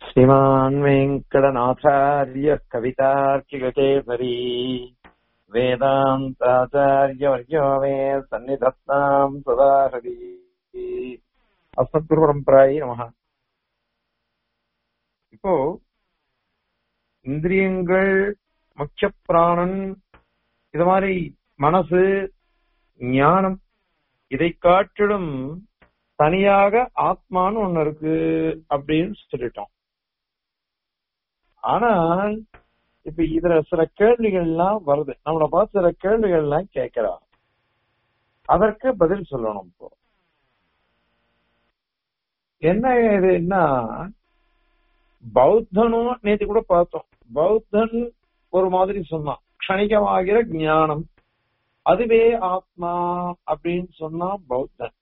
श्रीमान् वेङ्कटनाथार्य कवितार्किककेसरी वेदान्ताचार्यवर्यो मे सन्निधत्ताम् सदा हरि அஸ்மத்குருபரம்பராயி நமக இப்போ இந்திரியங்கள் முக்கிய பிராணன் இது மாதிரி மனசு ஞானம் இதை காட்டிலும் தனியாக ஆத்மான்னு ஒண்ணு இருக்கு அப்படின்னு சொல்லிட்டோம் ஆனால் இப்ப இதுல சில கேள்விகள் எல்லாம் வருது நம்மளை பார்த்து சில கேள்விகள் எல்லாம் கேட்கிறோம் அதற்கு பதில் சொல்லணும் இப்போ என்ன இதுன்னா பௌத்தனும் நேற்று கூட பார்த்தோம் பௌத்தன் ஒரு மாதிரி சொன்னான் க்ஷணிகமாகிற ஞானம் அதுவே ஆத்மா அப்படின்னு சொன்னா பௌத்தன்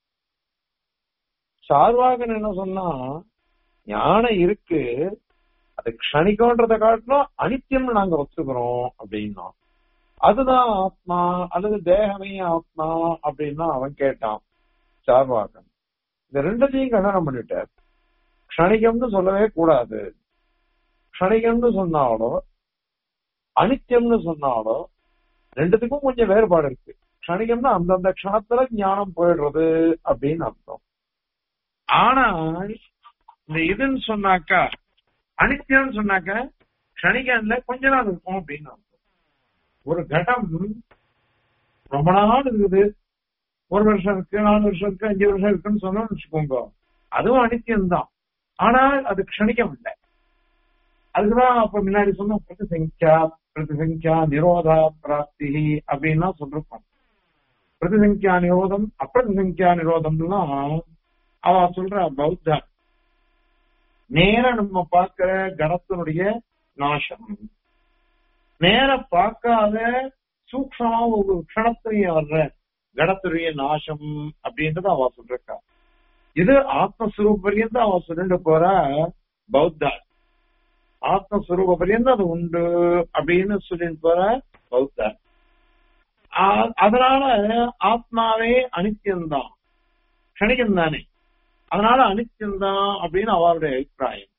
சார்வாகன் என்ன சொன்னா ஞானம் இருக்கு அது க்ஷணிக்கன்றத காட்டிலும் அனித்தியம் நாங்க ஒத்துக்கிறோம் அப்படின்னா அதுதான் ஆத்மா அல்லது தேகமே ஆத்மா அப்படின்னா அவன் கேட்டான் சார்வாகன் இந்த ரெண்டத்தையும் கண்டனம் பண்ணிட்டார் க்ஷணிகம்னு சொல்லவே கூடாது க்ஷணிகம்னு சொன்னாலோ அனித்தியம்னு சொன்னாலோ ரெண்டுத்துக்கும் கொஞ்சம் வேறுபாடு இருக்கு க்ஷணிகம்னா அந்தந்த க்ஷணத்துல ஞானம் போயிடுறது அப்படின்னு அர்த்தம் ஆனால் இந்த இதுன்னு சொன்னாக்கா அனித்தியம்னு சொன்னாக்க க்ஷணிகம்ல கொஞ்ச நாள் இருக்கும் அப்படின்னு அர்த்தம் ஒரு கடம் ரொம்ப நாள் இருக்குது ஒரு வருஷம் இருக்கு நாலு வருஷம் இருக்கு அஞ்சு வருஷம் இருக்குன்னு சொன்னோம்னு வச்சுக்கோங்க அதுவும் அனித்தியம் தான் ஆனால் அது க்ஷணிக்கம் இல்லை அதுக்குதான் அப்ப முன்னாடி சொன்ன பிரதிசங்கியா பிரதிசங்கியா நிரோதா பிராப்தி அப்படின்னா சொல்லிருக்கோம் பிரதிசங்கியா நிரோதம் அப்பிரதிசங்கியா நிரோதம்லாம் அவ சொல்ற பௌத்தா நேர நம்ம பார்க்கிற கணத்தினுடைய நாசம் நேர பார்க்காத சூக்ஷமா ஒரு க்ஷணத்திலேயே வர்ற கடத்துடைய நாசம் அப்படின்றத அவ சொல்றா இது ஆத்மஸ்வரூப பரியந்தம் அவ சொல்லிட்டு போற பௌத்தா ஆத்மஸ்வரூப பரியந்தம் அது உண்டு அப்படின்னு சொல்லிட்டு போற பௌத்தா அதனால ஆத்மாவே அனித்தியம்தான் கணிகம் தானே அதனால அனித்தியம்தான் அப்படின்னு அவருடைய அபிப்பிராயம்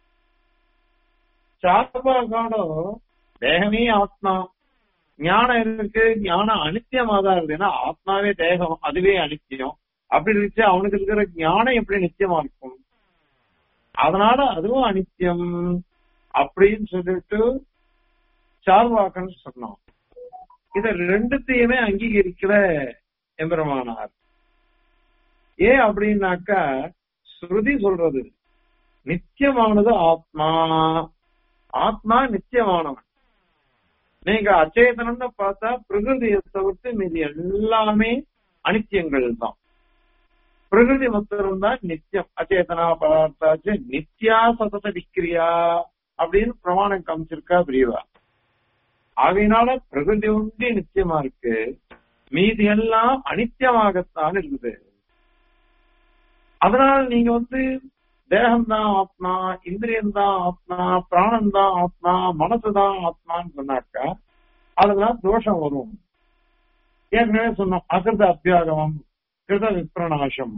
சாத்தபாகாடோ தேகமே ஆத்மா ஞானம் இருக்கு ஞானம் அனித்தியமா தான் இருக்கு ஏன்னா ஆத்மாவே தேகம் அதுவே அனித்தியம் அப்படி இருந்துச்சு அவனுக்கு இருக்கிற ஞானம் எப்படி நித்தியமா இருக்கும் அதனால அதுவும் அனித்தியம் அப்படின்னு சொல்லிட்டு சார்வாக்கன்னு சொன்னோம் இத ரெண்டுத்தையுமே அங்கீகரிக்கிற எம்பெருமானார் ஏன் அப்படின்னாக்கா ஸ்ருதி சொல்றது நித்தியமானது ஆத்மா ஆத்மா நித்தியமானவன் நீங்க அச்சேதனம்னு பார்த்தா பிரகிருதியை தவிர்த்து மீது எல்லாமே அனித்தியங்கள் தான் பிரகிருதி மொத்தம் தான் நித்தியம் அச்சேதனா பதார்த்தாச்சு நித்யா சதத விக்கிரியா அப்படின்னு பிரமாணம் காமிச்சிருக்கா பிரியவா ஆகையினால பிரகிருதி ஒன்றி நித்தியமா இருக்கு மீதி எல்லாம் அனித்தியமாகத்தான் இருக்குது அதனால நீங்க வந்து தேகம்தான் ஆத்மா இந்திரியம் தான் ஆத்மா பிராணம் தான் ஆத்மா மனசு தான் ஆத்மான்னு சொன்னாக்கா அதெல்லாம் தோஷம் வரும் ஏற்கனவே சொன்னோம் அகிருத அத்தியாகமம் கிருத விப்ரணாசம்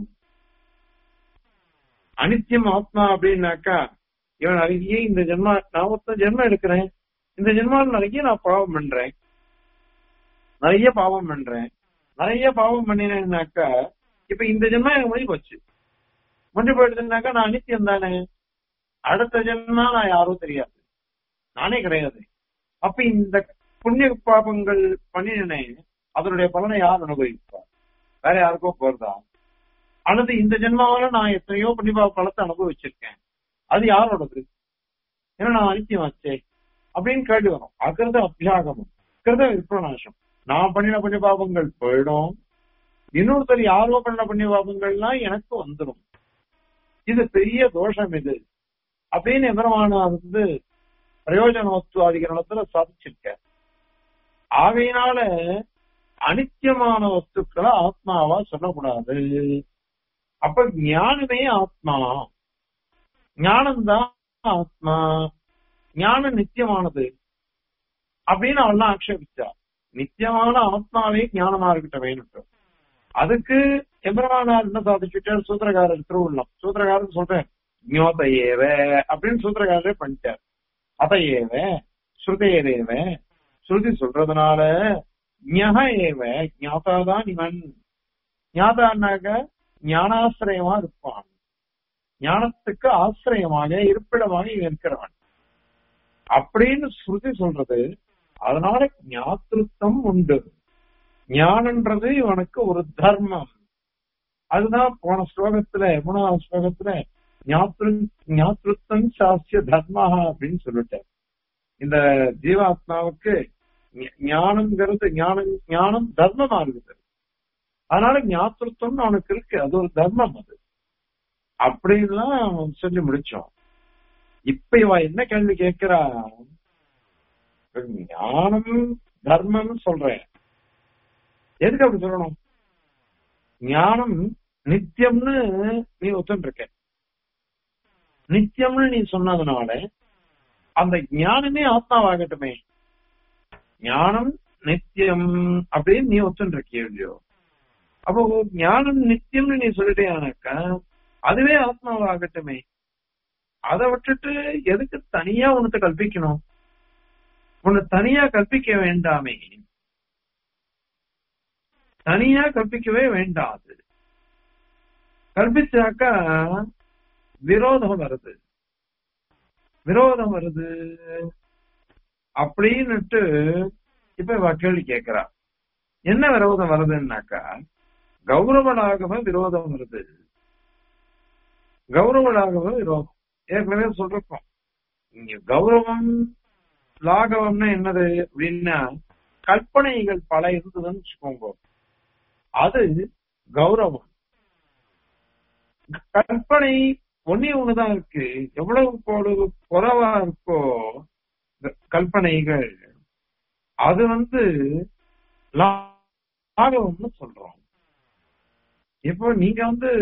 அனித்தியம் ஆத்மா அப்படின்னாக்கா இவன் நிறைய இந்த ஜென்மா நான் ஒருத்தன் ஜென்மம் எடுக்கிறேன் இந்த ஜென்மாவில் நிறைய நான் பாவம் பண்றேன் நிறைய பாவம் பண்றேன் நிறைய பாவம் பண்ணினேன்னாக்கா இப்ப இந்த ஜென்மா எனக்கு முடிஞ்சு போச்சு முடிஞ்சு போயிடுதுன்னாக்கா நான் அனித்தியம் தானே அடுத்த ஜென்மா நான் யாரும் தெரியாது நானே கிடையாது அப்ப இந்த புண்ணிய பாபங்கள் பண்ணினேன் அதனுடைய பலனை யார் அனுபவிப்பார் வேற யாருக்கோ போறதா அல்லது இந்த ஜென்மாவில நான் எத்தனையோ புண்ணிய பலத்தை அனுபவிச்சிருக்கேன் அது யாரோடது ஏன்னா நான் அனித்தியம் ஆச்சே அப்படின்னு கேள்வி வரும் அகிருத அபியாகமும் கிருத விற்பனாசம் நான் பண்ணின புண்ணிய பாபங்கள் போயிடும் இன்னொருத்தர் யாரோ பண்ண புண்ணிய பாபங்கள்லாம் எனக்கு வந்துடும் இது பெரிய தோஷம் இது அப்படின்னு எம்பெருமான வந்து பிரயோஜனத்துவாதிகரணத்துல சாதிச்சிருக்க ஆகையினால அனித்தியமான வஸ்துக்களை ஆத்மாவா சொல்லக்கூடாது அப்ப ஞானமே ஆத்மா ஞானம்தான் ஆத்மா ஞானம் நித்தியமானது அப்படின்னு அவெல்லாம் ஆக்ஷேபிச்சா நித்தியமான ஆத்மாவே ஞானமா இருக்கட்டும் வேணும் அதுக்கு எம்பெருமானார் என்ன சாதிச்சுட்டார் சூத்திரகாரர் திருவுள்ளம் சூத்திரகாரன் சொல்றேன் ஞோதையேவ அப்படின்னு சூத்திரக்காரரே பண்ணிட்டார் அதையேவ ஸ்ருதேரேவ ஸ்ருதி சொல்றதுனால ஞக ஏவ ஞாதாதான் இவன் ஞாதான்னாக்க ஞானாசிரயமா இருப்பான் ஞானத்துக்கு ஆசிரியமாக இருப்பிடமாக இவன் இருக்கிறவன் அப்படின்னு ஸ்ருதி சொல்றது அதனால ஞாத்திருத்தம் உண்டு ஞானன்றது இவனுக்கு ஒரு தர்மம் அதுதான் போன ஸ்லோகத்துல மூணாவது ஸ்லோகத்துல ஞாத்திரு ஞாத்திருத்தம் சாஸ்திய தர்மா அப்படின்னு சொல்லிட்டேன் இந்த ஜீவாத்மாவுக்கு ஞ- ஞானம்ங்கிறது ஞானம் ஞானம் தர்மமா இருக்குது அதனால ஞாத்திருத்தம்னு அவனுக்கு இருக்கு அது ஒரு தர்மம் அது அப்படின்லாம் சொல்லி முடிச்சோம் இப்ப இவ என்ன கேள்வி கேட்கிறா ஞானம் தர்மம்னு சொல்றேன் எதுக்கு அப்படி சொல்லணும் ஞானம் நித்தியம்னு நீ ஒத்துட்டு இருக்க நித்தியம்னு நீ சொன்னதுனால அந்த ஞானமே ஆத்மாவாகட்டுமே ஞானம் நித்தியம் அப்படின்னு நீ ஒத்துட்டு இருக்கியோ இல்லையோ அப்போ ஞானம் நித்தியம்னு நீ சொல்லிட்டேனாக்கா அதுவே ஆத்மாவாகட்டுமே அதை விட்டுட்டு எதுக்கு தனியா உனக்கு கல்பிக்கணும் உன்னை தனியா கற்பிக்க வேண்டாமே தனியா கற்பிக்கவே வேண்டாது கற்பிச்சாக்கா விரோதம் வருது விரோதம் வருது அப்படின்னுட்டு இப்ப இவ கேள்வி கேட்கிறா என்ன விரோதம் வருதுன்னாக்கா கௌரவனாகவ விரோதம் வருது கௌரவனாகவ விரோதம் ஏற்கனவே சொல்றோம் இங்க கௌரவம் லாகவம்னா என்னது அப்படின்னா கற்பனைகள் பல இருந்ததுன்னு வச்சுக்கோங்க அது கௌரவம் கற்பனை ஒன்னே ஒண்ணுதான் இருக்கு எவ்வளவு பொழுது குறைவா இருக்கோ இந்த கற்பனைகள் அது வந்து லாகவம்னு சொல்றோம் இப்போ நீங்க வந்து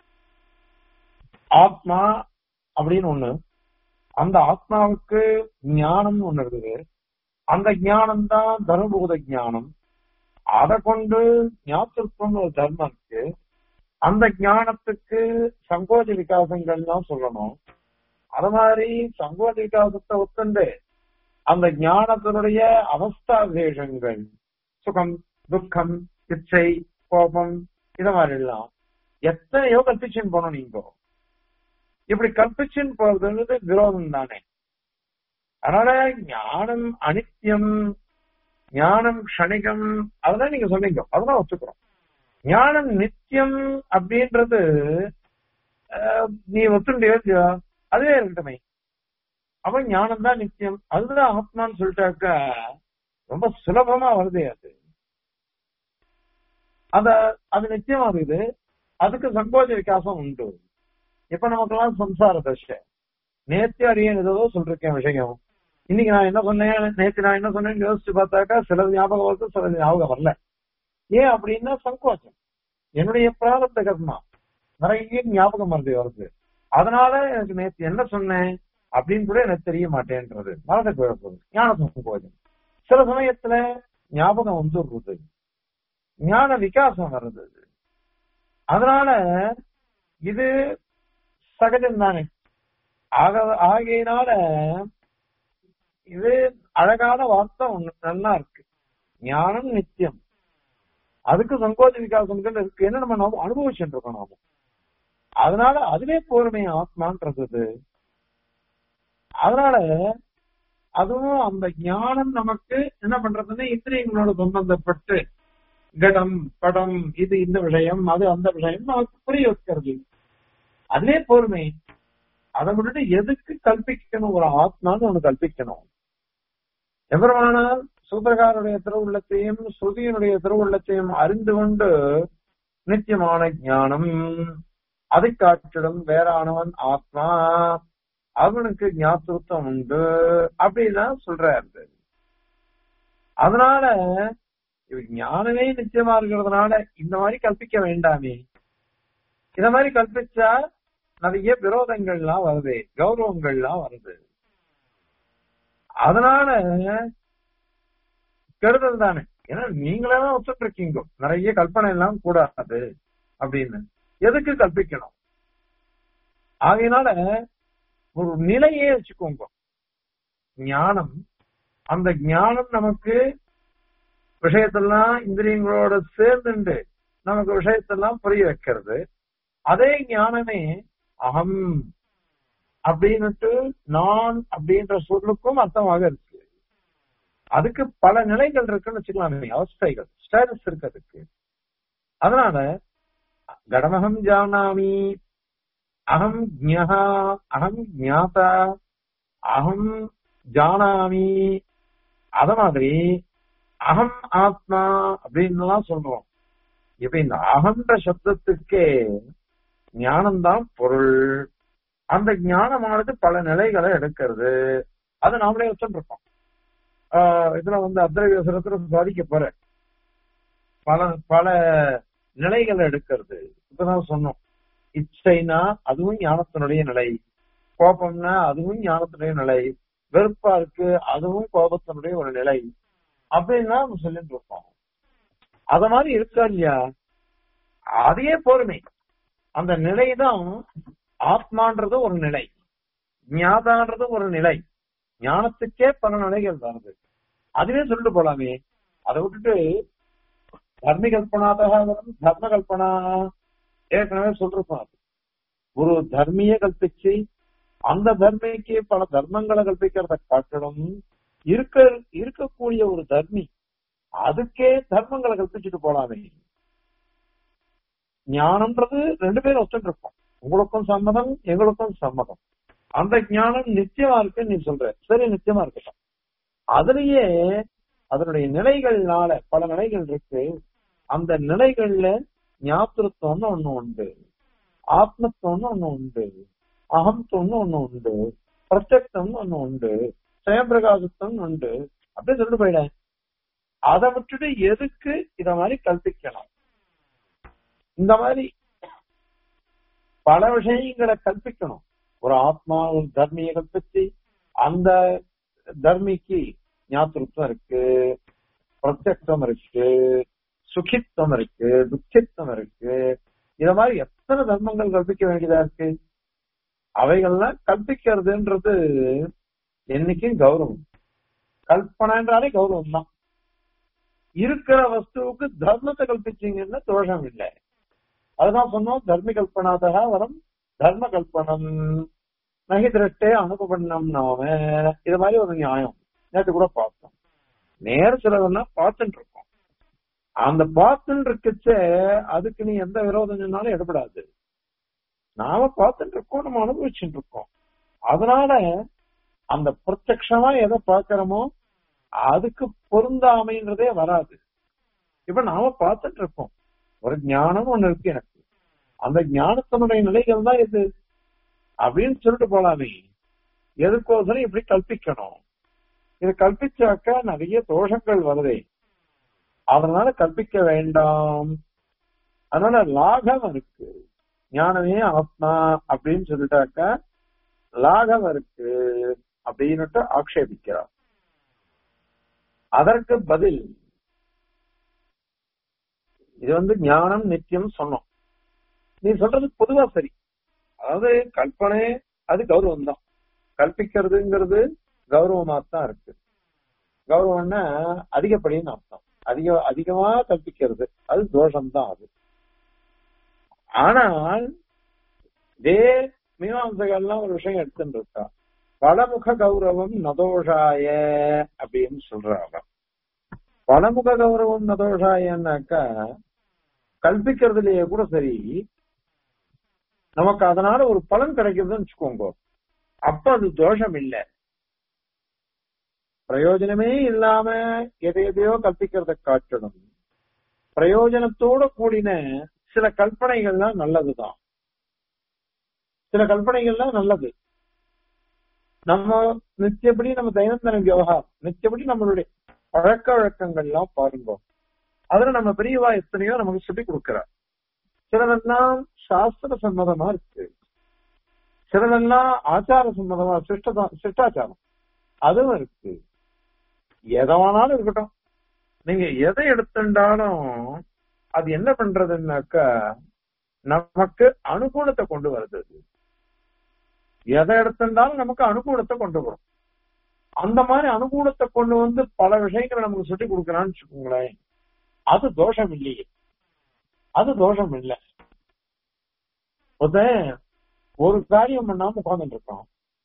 ஆத்மா அப்படின்னு ஒண்ணு அந்த ஆத்மாவுக்கு ஞானம் ஒண்ணு இருக்குது அந்த ஞானம் தான் தர்மபூத ஞானம் அதை கொண்டு ஞாபகத்துவம் ஒரு தர்மம் இருக்கு அந்த ஞானத்துக்கு சங்கோஜ விகாசங்கள்லாம் சொல்லணும் அது மாதிரி சங்கோஜ விகாசத்தை ஒத்துண்டு அந்த ஞானத்தினுடைய அவஸ்தா விசேஷங்கள் சுகம் துக்கம் இச்சை கோபம் இத மாதிரி எல்லாம் எத்தனையோ கல்பிச்சுன்னு போனோம் நீங்க இப்படி கல்பிச்சுன்னு போறதுன்றது விரோதம் தானே அதனால ஞானம் அனித்தியம் ஞானம் க்ஷணிகம் அதெல்லாம் நீங்க சொன்னீங்க அதெல்லாம் ஒத்துக்கிறோம் ஞானம் நித்தியம் அப்படின்றது அஹ், நீ ஒத்துண்டியோ இல்லையோ அதுவே இருக்கட்டுமே அப்ப ஞானம் தான் நித்தியம் அதுதான் ஆத்மான்னு சொல்லிட்டாக்கா ரொம்ப சுலபமா வருதே அது அத அது நிச்சயமா இருக்குது அதுக்கு சங்கோஜ விகாசம் உண்டு இப்ப நமக்கெல்லாம் சம்சார தசை நேத்து அடியேன் ஏதோ சொல்லிருக்கேன் விஷயம் இன்னைக்கு நான் என்ன சொன்னேன் நேத்து நான் என்ன சொன்னேன்னு யோசிச்சு பார்த்தாக்கா சில ஞாபகம் வருது சில ஞாபகம் வரல ஏன் அப்படின்னா சங்கோச்சம் என்னுடைய பிராரப்த கர்மா நிறைய ஞாபகம் வருது வருது அதனால எனக்கு நேத்து என்ன சொன்னேன் அப்படின்னு கூட எனக்கு தெரிய மாட்டேன்றது மனத குழப்பம் ஞான சங்கோஜம் சில சமயத்துல ஞாபகம் வந்துடுறது ஞான விகாசம் வருது அதனால இது சகஜம் தானே ஆக ஆகையினால இது அழகான வார்த்தை ஒண்ணு நல்லா இருக்கு ஞானம் நித்தியம் அதுக்கு சங்கோச்ச விகாசம் இருக்கு என்ன நம்ம நாம அனுபவிச்சுட்டு இருக்கோம் நாம அதனால அதுவே போருமே ஆத்மான்றது இது. அதனால அதுவும் அந்த ஞானம் நமக்கு என்ன பண்றதுன்னா இந்திரியங்களோட சம்பந்தப்பட்டு கடம் படம் இது இந்த விஷயம் அது அந்த விஷயம் நமக்கு புரிய வைக்கிறது அதுவே பொறுமை அதை விட்டுட்டு எதுக்கு கல்பிக்கணும் ஒரு ஆத்மான்னு ஒண்ணு கல்பிக்கணும் எவருமானால் சூத்திரகாருடைய திருவுள்ளத்தையும் ஸ்ருதியினுடைய திருவுள்ளத்தையும் அறிந்து கொண்டு நித்தியமான ஞானம் அதை காட்டிடும் வேறானவன் ஆத்மா அவனுக்கு ஞாபகத்துவம் உண்டு அப்படிலாம் சொல்றாரு அதனால இவ ஞானமே நிச்சயமா இருக்கிறதுனால இந்த மாதிரி கல்பிக்க வேண்டாமே இந்த மாதிரி கல்பிச்சா நிறைய விரோதங்கள்லாம் வருது கௌரவங்கள்லாம் வருது அதனால கெடுதல் தானே ஏன்னா நீங்களே தான் ஒத்துட்டு இருக்கீங்க நிறைய கல்பனை எல்லாம் கூடாது அப்படின்னு எதுக்கு கல்பிக்கணும் ஆகையினால ஒரு நிலையே வச்சுக்கோங்க ஞானம் அந்த ஞானம் நமக்கு விஷயத்தெல்லாம் இந்திரியங்களோட சேர்ந்துண்டு நமக்கு விஷயத்தெல்லாம் புரிய வைக்கிறது அதே ஞானமே அகம் அப்படின்னுட்டு நான் அப்படின்ற சொல்லுக்கும் அர்த்தமாக இருக்கு அதுக்கு பல நிலைகள் இருக்குன்னு வச்சுக்கலாமே அவஸ்தைகள் ஸ்டேட்டஸ் இருக்கு அதுக்கு அதனால கடமகம் ஜானாமி அகம் ஜ்ஞா அகம் ஜாதா அகம் ஜானாமி அத மாதிரி அகம் ஆத்மா அப்படின்னு சொல்றோம் இப்ப இந்த அகன்ற சப்தத்துக்கே ஞானம்தான் பொருள் அந்த ஞானமானது பல நிலைகளை எடுக்கிறது அதை நாமளே வச்சுருக்கோம் இதுல வந்து அத்திரவியசனத்துல சாதிக்க போற பல பல நிலைகளை எடுக்கிறது இப்பதான் சொன்னோம் இச்சைனா அதுவும் ஞானத்தினுடைய நிலை கோபம்னா அதுவும் ஞானத்தினுடைய நிலை வெறுப்பா இருக்கு அதுவும் கோபத்தினுடைய ஒரு நிலை அப்படின்னா நம்ம சொல்லிட்டு இருக்கோம் அத மாதிரி இருக்கா இல்லையா அதே பொறுமை அந்த நிலைதான் ஆத்மான்றது ஒரு நிலை ஞாதான்றது ஒரு நிலை ஞானத்துக்கே பல நிலைகள் வருது அதுவே சொல்லிட்டு போலாமே அதை விட்டுட்டு தர்மி கல்பனாதாக வரும் தர்ம கல்பனா ஏற்கனவே சொல்றோம் அது ஒரு தர்மிய கல்பிச்சு அந்த தர்மிக்கு பல தர்மங்களை கல்பிக்கிறத காட்டணும் இருக்க இருக்கக்கூடிய ஒரு தர்மி அதுக்கே தர்மங்களை கல்பிச்சுட்டு போலாமே ஞானம்ன்றது ரெண்டு பேரும் ஒத்துட்டு இருக்கோம் உங்களுக்கும் சம்மதம் எங்களுக்கும் சம்மதம் அந்த ஞானம் நிச்சயமா இருக்குன்னு நீ சொல்ற சரி நிச்சயமா இருக்கட்டும் அதுலயே அதனுடைய நிலைகள்னால பல நிலைகள் இருக்கு அந்த நிலைகள்ல ஞாபகத்துவம்னு ஒண்ணு உண்டு ஆத்மத்துவம்னு ஒண்ணு உண்டு அகம்துவம்னு ஒண்ணு உண்டு பிரத்யக்தம்னு ஒண்ணு உண்டு சுயபிரகாசத்துவம் உண்டு அப்படி சொல்லிட்டு போயிடேன் அதை விட்டுட்டு எதுக்கு இத மாதிரி கல்பிக்கணும் இந்த மாதிரி பல விஷயங்களை கல்பிக்கணும் ஒரு ஆத்மா ஒரு தர்மியை கல்பிச்சு அந்த தர்மிக்கு ஞாபகத்துவம் இருக்கு பிரத்யக்தம் இருக்கு சுகித்துவம் இருக்கு துக்கித்துவம் இருக்கு இத மாதிரி எத்தனை தர்மங்கள் கற்பிக்க வேண்டியதா இருக்கு அவைகள்லாம் கற்பிக்கிறதுன்றது என்னைக்கும் கௌரவம் கல்பனைன்றாலே கௌரவம் தான் இருக்கிற வஸ்துவுக்கு தர்மத்தை கல்பிச்சீங்கன்னா தோஷம் இல்லை அதுதான் சொன்னோம் தர்மி கல்பனாதகா வரும் தர்ம கல்பனம் நகி திரட்டே அனுபவண்ணம் நாம இது மாதிரி ஒரு நியாயம் நேற்று கூட பார்த்தோம் நேர சிலவெல்லாம் பார்த்துட்டு இருக்கோம் அந்த பார்த்துன்னு இருக்குச்சே அதுக்கு நீ எந்த விரோதம் சொன்னாலும் எடுபடாது நாம பார்த்துட்டு இருக்கோம் நம்ம அனுபவிச்சுட்டு இருக்கோம் அதனால அந்த பிரத்யக்ஷமா எதை பார்க்கிறோமோ அதுக்கு பொருந்தாமைன்றதே வராது இப்ப நாம பார்த்துட்டு இருக்கோம் ஒரு ஞானம் ஒண்ணு இருக்கு எனக்கு அந்த ஞானத்தினுடைய நிலைகள் தான் இது அப்படின்னு சொல்லிட்டு போலாமே எதுக்கோசரம் இப்படி கல்பிக்கணும் இது கல்பிச்சாக்கா நிறைய தோஷங்கள் வருதே அதனால கற்பிக்க வேண்டாம் அதனால லாகம் இருக்கு ஞானமே ஆத்மா அப்படின்னு சொல்லிட்டாக்கா லாகம் இருக்கு அப்படின்னுட்டு ஆக்ஷேபிக்கிறார் அதற்கு பதில் இது வந்து ஞானம் நித்தியம் சொன்னோம் நீ சொல்றது பொதுவா சரி அதாவது கல்பனை அது கௌரவம் தான் கல்பிக்கிறதுங்கிறது கௌரவமா தான் இருக்கு கௌரவம்னா அதிகப்படின்னு அர்த்தம் அதிக அதிகமா கற்பிக்கிறது அது தோஷம்தான் அது ஆனால் இதே மீமாம்சகள்லாம் ஒரு விஷயம் எடுத்துட்டு இருக்கா பலமுக கௌரவம் நதோஷாய அப்படின்னு சொல்றாங்க பலமுக கௌரவம் நதோஷாயன்னாக்கா கல்பிக்கிறதுலயே கூட சரி நமக்கு அதனால ஒரு பலன் கிடைக்குதுன்னு வச்சுக்கோங்க அப்ப அது தோஷம் இல்லை பிரயோஜனமே இல்லாம எதை எதையோ கற்பிக்கிறத காட்டணும் பிரயோஜனத்தோட கூடின சில கற்பனைகள்லாம் நல்லதுதான் சில கற்பனைகள்லாம் நல்லது நம்ம நித்தியப்படி நம்ம தைனந்தன விவகாரம் நித்தியப்படி நம்மளுடைய பழக்க வழக்கங்கள்லாம் பாருங்க அதுல நம்ம பெரியவா எத்தனையோ நமக்கு சொல்லி கொடுக்கிறார் சிலதெல்லாம் சாஸ்திர சம்மதமா இருக்கு சிலதெல்லாம் ஆச்சார சம்மதமா சிஷ்ட சிஷ்டாச்சாரம் அதுவும் இருக்கு எதை வேணாலும் இருக்கட்டும் நீங்க எதை எடுத்துட்டாலும் அது என்ன பண்றதுன்னாக்கா நமக்கு அனுகூலத்தை கொண்டு வருது எதை எடுத்திருந்தாலும் நமக்கு அனுகூலத்தை கொண்டு வரும் அந்த மாதிரி அனுகூலத்தை கொண்டு வந்து பல விஷயங்களை நமக்கு சொல்லி கொடுக்கறான்னு வச்சுக்கோங்களேன் அது தோஷம் இல்லையே அது தோஷம் இல்லை ஒருத்தன் ஒரு காரியம் பண்ணாம உட்கார்ந்துட்டு இருக்கான்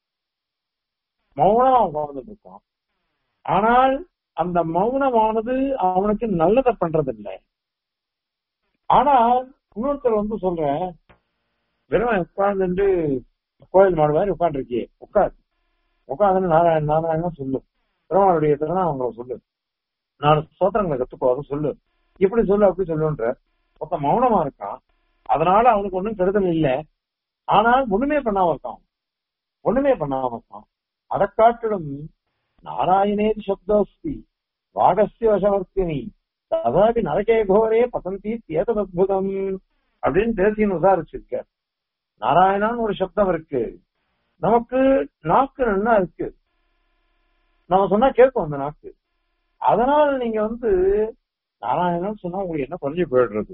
மௌனமா உட்கார்ந்துட்டு இருக்கான் ஆனால் அந்த மௌனமானது அவனுக்கு நல்லதை பண்றது இல்லை ஆனால் இன்னொருத்தர் வந்து சொல்றேன் வெறும் உட்கார்ந்துட்டு கோயில் மாடு மாதிரி உட்காந்துருக்கியே உட்காரு உட்காந்து நாராயண நாராயணன் சொல்லு பெருமாளுடைய திருநாமங்களை சொல்லு நாலு சோத்திரங்களை கத்துக்கோ அதை சொல்லு இப்படி சொல்லு அப்படி சொல்லுன்ற ஒருத்தன் மௌனமா இருக்கான் அதனால அவனுக்கு ஒண்ணும் கெடுதல் இல்லை ஆனால் ஒண்ணுமே பண்ணாம இருக்கான் ஒண்ணுமே பண்ணாம இருக்கான் அதை காட்டிலும் நாராயணே சப்தோஸ்தி வாகசிய வசவர்த்தினி ததாபி நரகே கோரே பசந்தி ஏதத் அத்புதம் அப்படின்னு தேசியன் விசாரிச்சிருக்க நாராயணான்னு ஒரு சப்தம் இருக்கு நமக்கு நாக்கு நல்லா இருக்கு நம்ம சொன்னா கேட்கும் அந்த நாக்கு அதனால நீங்க வந்து நாராயணன் சொன்னா உங்களுக்கு என்ன குறைஞ்சு போயிடுறது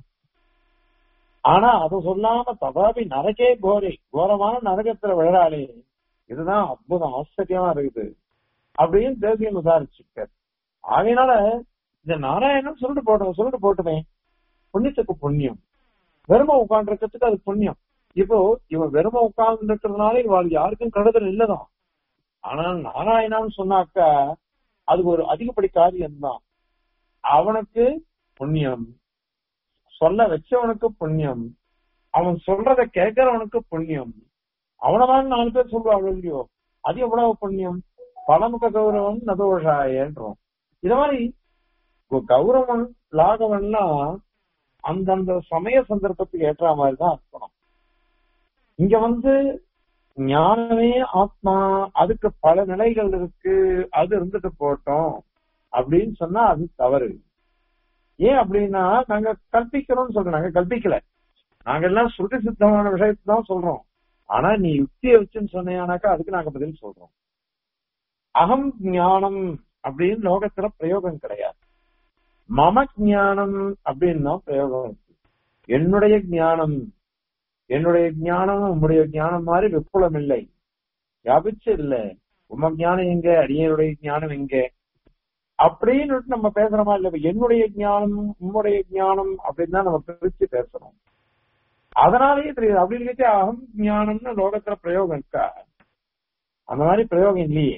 ஆனா அதை சொல்லாம ததாபி நரகே கோரை கோரமான நரகத்துல விழறாளே இதுதான் அற்புதம் ஆச்சரியமா இருக்குது அப்படின்னு தேசியம் விசாரிச்சிருக்கார் ஆகையினால இந்த நாராயணன் சொல்லிட்டு போட்டோம் சொல்லிட்டு போட்டுமே புண்ணியத்துக்கு புண்ணியம் வெறும உட்காந்துருக்கிறதுக்கு அது புண்ணியம் இப்போ இவன் வெறும உட்கார்ந்து இருக்கிறதுனால இவாள் யாருக்கும் கருதல் இல்லதான் ஆனால் நாராயணான்னு சொன்னாக்கா அது ஒரு அதிகப்படி காரியம்தான் அவனுக்கு புண்ணியம் சொல்ல வச்சவனுக்கு புண்ணியம் அவன் சொல்றத கேட்கிறவனுக்கு புண்ணியம் அவனதான் நாலு பேர் சொல்லுவாங்க இல்லையோ அது எவ்வளவு புண்ணியம் பலமுக கௌரவம் நதோஷாயன்றோம் இத மாதிரி கௌரவன் லாகவன்லாம் அந்தந்த சமய சந்தர்ப்பத்துக்கு ஏற்ற மாதிரி தான் இருக்கணும் இங்க வந்து ஞானமே ஆத்மா அதுக்கு பல நிலைகள் இருக்கு அது இருந்துட்டு போட்டோம் அப்படின்னு சொன்னா அது தவறு ஏன் அப்படின்னா நாங்க கல்பிக்கிறோம்னு சொல்றோம் நாங்க கல்பிக்கல நாங்க எல்லாம் சுருதி சித்தமான விஷயத்தை தான் சொல்றோம் ஆனா நீ யுக்தியை வச்சுன்னு சொன்னீங்கன்னாக்கா அதுக்கு நாங்க பதில் சொல்றோம் அகம் ஞானம் அப்படின்னு லோகத்துல பிரயோகம் கிடையாது மம ஞானம் அப்படின்னு தான் பிரயோகம் இருக்கு என்னுடைய ஞானம் என்னுடைய ஞானம் உம்முடைய ஞானம் மாதிரி விப்புலம் இல்லை வியாபிச்சு இல்ல உம ஞானம் எங்க அடியனுடைய ஞானம் எங்க அப்படின்னு நம்ம பேசுறோமா இல்ல என்னுடைய ஞானம் உம்முடைய ஞானம் அப்படின்னு தான் நம்ம பிரிச்சு பேசுறோம் அதனாலேயே தெரியுது அப்படி இருந்துச்சு அகம் ஞானம்னு லோகத்துல பிரயோகம் இருக்கா அந்த மாதிரி பிரயோகம் இல்லையே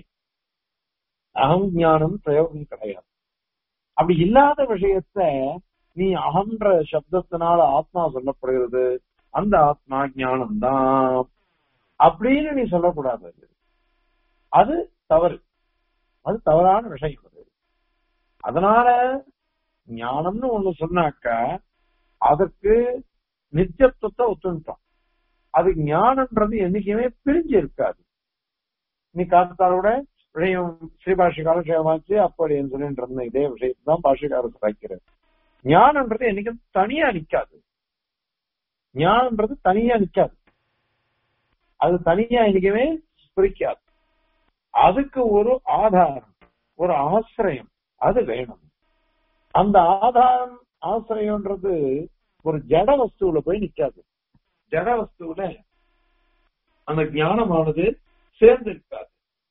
அகம் ஞானம் பிரயோகம் கிடையாது அப்படி இல்லாத விஷயத்த நீ அகன்ற சப்தத்தினால ஆத்மா சொல்லப்படுகிறது அந்த ஆத்மா ஞானம் தான் அப்படின்னு நீ சொல்லக்கூடாது அது தவறு அது தவறான விஷயம் அது அதனால ஞானம்னு ஒண்ணு சொன்னாக்கா அதற்கு நித்தியத்துவத்தை ஒத்துட்டோம் அது ஞானம்ன்றது என்னைக்குமே பிரிஞ்சு இருக்காது நீ காத்தாரோட விஷயம் ஸ்ரீபாஷிகார விஷயமாச்சு அப்படின்னு சொல்லிட்டு இருந்த இதே விஷயத்தை தான் பாஷிகாரர் சாய்க்கிறார் ஞானம்ன்றது என்னைக்கும் தனியா நிக்காது ஞானம்ன்றது தனியா நிக்காது அது தனியா என்னைக்குமே பிரிக்காது அதுக்கு ஒரு ஆதாரம் ஒரு ஆசிரியம் அது வேணும் அந்த ஆதாரம் ஆசிரியம்ன்றது ஒரு ஜட வஸ்துவில போய் நிக்காது ஜட வஸ்துவில அந்த ஞானமானது சேர்ந்து இருக்காது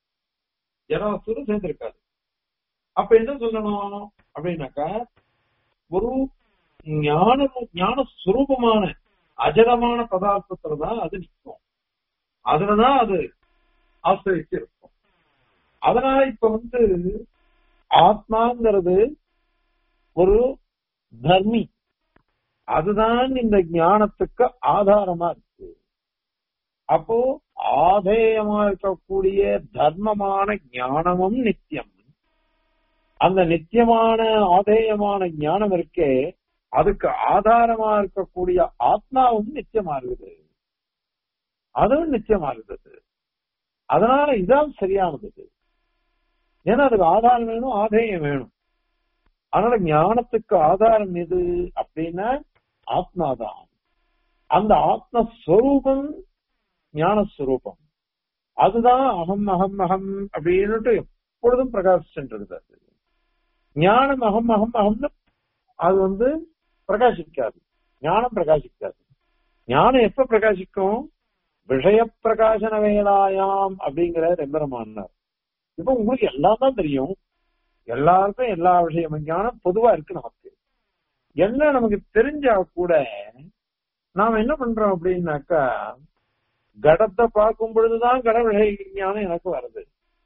ஜட வஸ்துவில சேர்ந்து இருக்காது அப்ப என்ன சொல்லணும் அப்படின்னாக்கா ஒரு ஞான ஞான சுரூபமான அஜடமான பதார்த்தத்துலதான் அது நிற்கும் அதுலதான் அது ஆசிரியத்து இருக்கும் அதனால இப்ப வந்து ஆத்மாங்கிறது ஒரு தர்மி அதுதான் இந்த ஞானத்துக்கு ஆதாரமா இருக்கு அப்போ ஆதேயமா இருக்கக்கூடிய தர்மமான ஞானமும் நித்தியம் அந்த நித்தியமான ஆதேயமான ஞானம் இருக்கே அதுக்கு ஆதாரமா இருக்கக்கூடிய ஆத்மாவும் நித்தியமா இருக்குது அதுவும் நித்தியமா இருக்குது அதனால இதான் சரியானது ஏன்னா அதுக்கு ஆதாரம் வேணும் ஆதேயம் வேணும் அதனால ஞானத்துக்கு ஆதாரம் எது அப்படின்னா ஆத்மாதான் அந்த ஆத்மஸ்வரூபம் ஞானஸ்வரூபம் அதுதான் அகம் அகம் அகம் அப்படின்னுட்டு எப்பொழுதும் பிரகாசிச்சுன்றது அது ஞானம் அகம் அகம் அகம்னு அது வந்து பிரகாசிக்காது ஞானம் பிரகாசிக்காது ஞானம் எப்ப பிரகாசிக்கும் விஷய பிரகாசன வேலாயாம் அப்படிங்கிற ரெம்பரமானார் இப்ப உங்களுக்கு எல்லாம் தான் தெரியும் எல்லாருக்கும் எல்லா விஷயம் ஞானம் பொதுவா இருக்கு நமக்கு என்ன நமக்கு தெரிஞ்சா கூட நாம என்ன பண்றோம் அப்படின்னாக்கா கடத்தை பார்க்கும் பொழுதுதான் கட விஷய ஞானம் எனக்கு வருது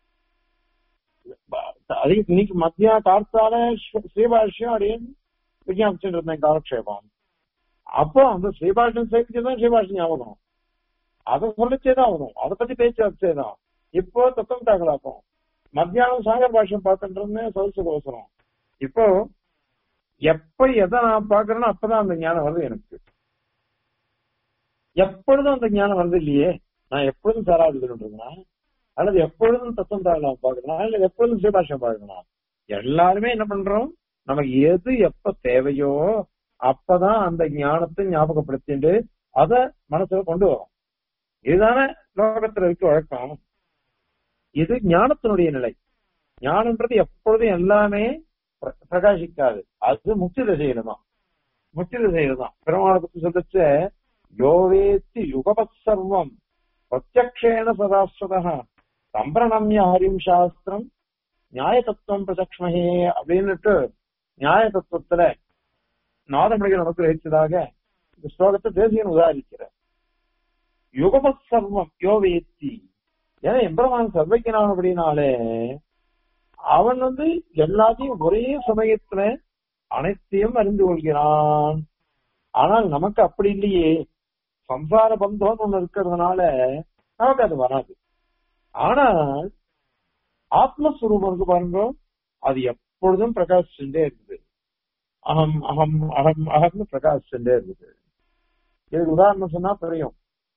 அது இன்னைக்கு மத்தியா கார்த்தால ஸ்ரீபாஷ்யம் அப்படின்னு விஜயாபிச்சுட்டு இருந்தேன் காலக்ஷேபம் அப்போ அந்த ஸ்ரீபாஷ்யம் சேர்த்துதான் ஸ்ரீபாஷ்யம் ஞாபகம் அதை சொல்லிச்சேதான் வரும் அதை பத்தி பேச்சு வச்சேதான் இப்போ தத்தம் தாக்கலாக்கும் மத்தியானம் சாகர் பாஷ்யம் பார்த்துட்டு இருந்தேன் சதுசகோசரம் இப்போ எப்ப எதை நான் பாக்குறேனோ அப்பதான் அந்த ஞானம் வருது எனக்கு எப்பொழுதும் அந்த ஞானம் வருது இல்லையே நான் எப்பொழுதும் சாராவது இருக்கேன் அல்லது எப்பொழுதும் தத்தம் தாக்கலாம் பாக்கலாம் இல்ல எப்பொழுதும் சிவபாஷம் பார்க்கலாம் எல்லாருமே என்ன பண்றோம் நமக்கு எது எப்ப தேவையோ அப்பதான் அந்த ஞானத்தை ஞாபகப்படுத்திட்டு அத மனசுல கொண்டு வரும் இதுதானே லோகத்துல இருக்க வழக்கம் இது ஞானத்தினுடைய நிலை ஞானம்ன்றது எப்பொழுதும் எல்லாமே பிரகாசிக்காது அது முக்தி திசையில தான் முக்தி திசையில தான் பெருமாளை பத்தி சொல்லிச்ச யோவேத்தி யுகபத் சர்வம் பிரத்யக்ஷேன சதாஸ்வதா சம்பிரணம்ய ஹரிம் சாஸ்திரம் நியாய தத்துவம் பிரசக்ஷ்மஹே அப்படின்னுட்டு நியாய தத்துவத்துல நாதமணிகள் நமக்கு ரசித்ததாக இந்த ஸ்லோகத்தை தேசியன் உதாரிக்கிறார் யுகபத் சர்வம் யோவேத்தி ஏன்னா எம்பெருமான் சர்வைக்கிறான் அப்படின்னாலே அவன் வந்து எல்லாத்தையும் ஒரே சமயத்துல அனைத்தையும் அறிந்து கொள்கிறான் ஆனால் நமக்கு அப்படி இல்லையே சம்சார பந்தம் ஒண்ணு இருக்கிறதுனால நமக்கு அது வராது ஆனால் ஆத்மஸ்வரூபம் இருக்கு பாருங்க அது எப்பொழுதும் பிரகாசிச்சுட்டே இருக்குது அகம் அகம் அகம் அகம்னு பிரகாசிச்சுட்டே இருக்குது இதுக்கு உதாரணம் சொன்னா தெரியும்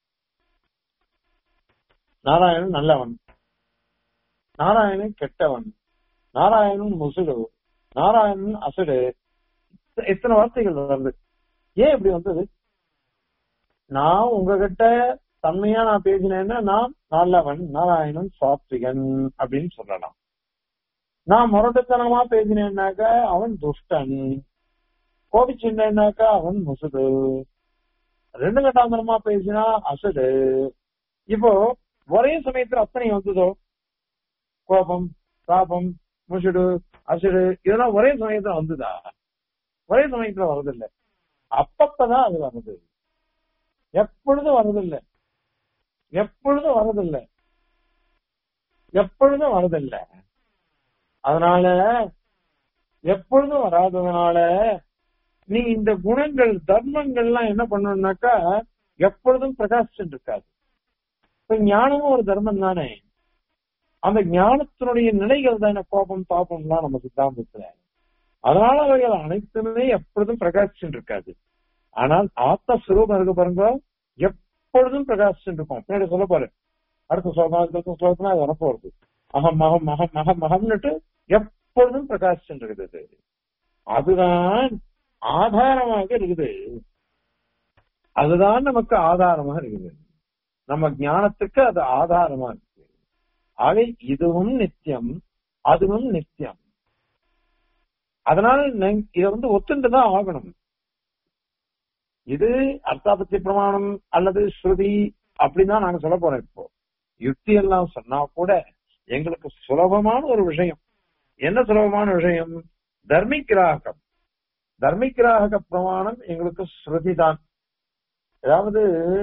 நாராயணன் நல்லவன் நாராயணன் கெட்டவன் நாராயணன் முசுடு நாராயணன் அசடு எத்தனை வார்த்தைகள் வருது ஏன் இப்படி வந்தது நான் உங்ககிட்ட தன்மையா நான் பேசினேன்னா நான் நல்லவன் நாராயணன் சாத்விகன் அப்படின்னு சொல்லலாம் நான் முரட்டுத்தனமா பேசினேன்னாக்க அவன் துஷ்டன் கோபிச்சுட்டேன்னாக்கா அவன் முசுடு ரெண்டு கட்டாந்தரமா பேசினா அசடு இப்போ ஒரே சமயத்துல அத்தனை வந்ததோ கோபம் தாபம் முசுடு அசடு இதெல்லாம் ஒரே சமயத்துல வந்துதா ஒரே சமயத்துல வருதில்லை அப்பப்பதான் அது வருது எப்பொழுதும் வரதில்லை எப்பொழுதும் வரதில்லை எப்பொழுதும் வரதில்லை அதனால எப்பொழுதும் வராததுனால நீ இந்த குணங்கள் தர்மங்கள்லாம் என்ன பண்ணணும்னாக்கா எப்பொழுதும் பிரகாசிச்சுட்டு இருக்காது இப்ப ஞானமும் ஒரு தர்மம் தானே அந்த ஞானத்தினுடைய நிலைகள் தானே கோபம் தாபம்லாம் நம்ம சித்தாந்தத்துல அதனால அவைகள் அனைத்துமே எப்பொழுதும் பிரகாசிச்சுட்டு இருக்காது ஆனால் ஆத்ம சுரூபம் இருக்கு பாருங்க எப்பொழுதும் பிரகாசிச்சுட்டு இருக்கும் பின்னாடி சொல்ல பாரு அடுத்த ஸ்லோகம் அடுத்த ஸ்லோகத்துல அது வரப்போறது அகம் அகம் அகம் அகம் அகம்னுட்டு எப்பொழுதும் பிரகாசிச்சுட்டு இருக்குது அதுதான் ஆதாரமாக இருக்குது அதுதான் நமக்கு ஆதாரமா இருக்குது நம்ம ஞானத்துக்கு அது ஆதாரமா இருக்கு ஆக இதுவும் நித்தியம் அதுவும் நித்தியம் அதனால இத வந்து ஒத்துண்டுதான் ஆகணும் இது அர்த்தாபத்தி பிரமாணம் அல்லது ஸ்ருதி அப்படின்னு நாங்க சொல்ல போறோம் இப்போ யுக்தி எல்லாம் சொன்னா கூட எங்களுக்கு சுலபமான ஒரு விஷயம் என்ன சுலபமான விஷயம் தர்மிகிராகம் தர்மிகிராக பிரமாணம் எங்களுக்கு ஸ்ருதி தான் அதாவது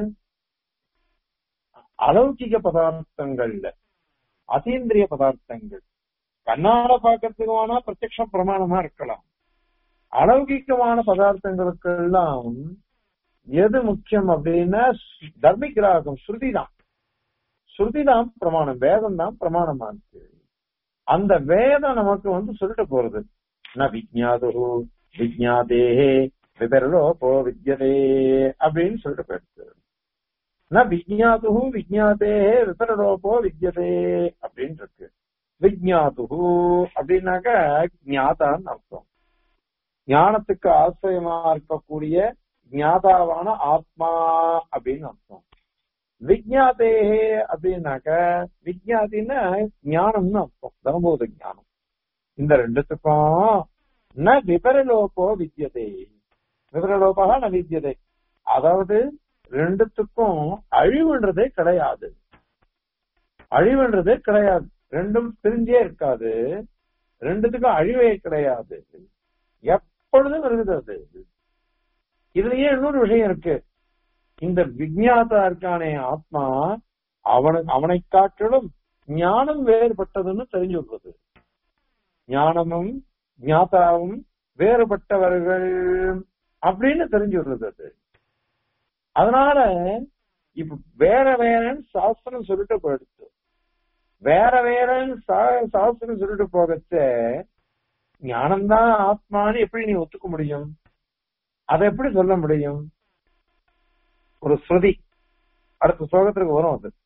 அலௌகிக பதார்த்தங்கள்ல அதீந்திரிய பதார்த்தங்கள் கண்ணால பாக்கிறதுக்கு வேணா பிரத்யக்ஷ பிரமாணமா இருக்கலாம் அலௌகிக்கமான பதார்த்தங்களுக்கு எல்லாம் எது முக்கியம் அப்படின்னா தர்மிகிராகம் ஸ்ருதி தான் ஸ்ருதி தான் பிரமாணம் வேதம் தான் பிரமாணமா இருக்கு அந்த வேதம் நமக்கு வந்து சொல்லிட்டு போறது ந விஜ்ஞாது விஜ்ஞாதேஹே விபரலோபோ வித்யதே அப்படின்னு சொல்லிட்டு போயிடுச்சு ந விஜ்ஞாது விஜ்ஞாதேஹே விபரலோபோ வித்யதே அப்படின்னு இருக்கு விஜ்ஞாது அப்படின்னாக்க ஞாதான்னு அர்த்தம் ஞானத்துக்கு ஆசிரியமா இருக்கக்கூடிய ஞாதாவான ஆத்மா அப்படின்னு அர்த்தம் விஜ்ஞாதே அப்படின்னாக்க விஜ்ஞாதின்னா ஞானம்னு அர்த்தம் தர்மபோத ஞானம் இந்த ரெண்டுத்துக்கும் ந விபரலோகோ வித்யதே விபரலோகா ந வித்யதே அதாவது ரெண்டுத்துக்கும் அழிவுன்றதே கிடையாது அழிவுன்றதே கிடையாது ரெண்டும் பிரிஞ்சே இருக்காது ரெண்டுத்துக்கும் அழிவே கிடையாது எப்பொழுதும் இருக்குது அது இதுலயே இன்னொரு விஷயம் இருக்கு இந்த விஜயாதா இருக்கானே ஆத்மா அவனுக்கு அவனை காட்டிலும் ஞானம் வேறுபட்டதுன்னு தெரிஞ்சு விடுறது ஞானமும் ஞாதாவும் வேறுபட்டவர்கள் அப்படின்னு தெரிஞ்சு விடுறது அது அதனால இப்ப வேற வேறன்னு சாஸ்திரம் சொல்லிட்டு போயிடுச்சு வேற வேறன்னு சா- சாஸ்திரம் சொல்லிட்டு போகச்ச ஞானம்தான் ஆத்மான்னு எப்படி நீ ஒத்துக்க முடியும் அதை எப்படி சொல்ல முடியும் ஒரு ஸ்ருதி அடுத்த ஸ்லோகத்திற்கு வரும் அது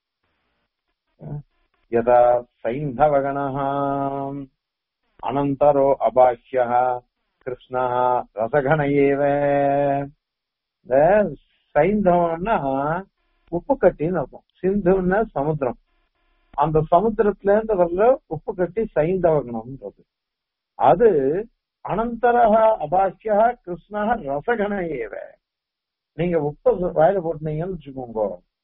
யதா சைந்தவகணः அனந்தரோ அபாஷ்யः கிருஷ்ணः ரசகண ஏவ இந்த சைந்தவம்னா உப்பு கட்டின்னு அர்த்தம் சிந்துன்னா சமுத்திரம் அந்த சமுத்திரத்துல இருந்து வர்ற உப்பு கட்டி சைந்தவகணம்ன்றது அது அனந்தரக அபாஷ்யா கிருஷ்ணா ரசகண ஏவ நீங்க உப்ப வாயில போட்டுனீங்கன்னு வச்சுக்கோங்க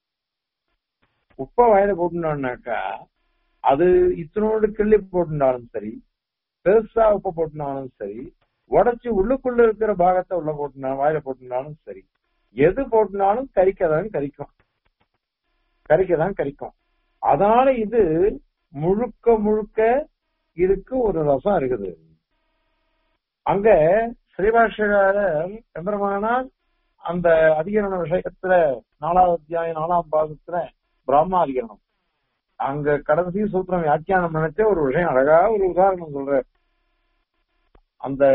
உப்ப வாயில போட்டுனோம்னாக்கா அது இத்தனோடு கிள்ளி போட்டுனாலும் சரி பெருசா உப்ப போட்டுனாலும் சரி உடைச்சு உள்ளுக்குள்ள இருக்கிற பாகத்தை உள்ள போட்டுனா வாயில போட்டுனாலும் சரி எது போட்டுனாலும் கறிக்கதான் கறிக்கும் கறிக்கதான் கறிக்கும் அதனால இது முழுக்க முழுக்க இதுக்கு ஒரு ரசம் இருக்குது அங்க ஸ்ரீபாஷகாரர் எம்பெருமானார் அந்த அதிகரண விஷயத்துல நாலாவது அத்தியாயம் நாலாம் பாகத்துல பிராம அதிகரணம் அங்க கடைசி சூத்திரம் வியாக்கியானம் நினைச்ச ஒரு விஷயம் அழகா ஒரு உதாரணம் சொல்ற அந்த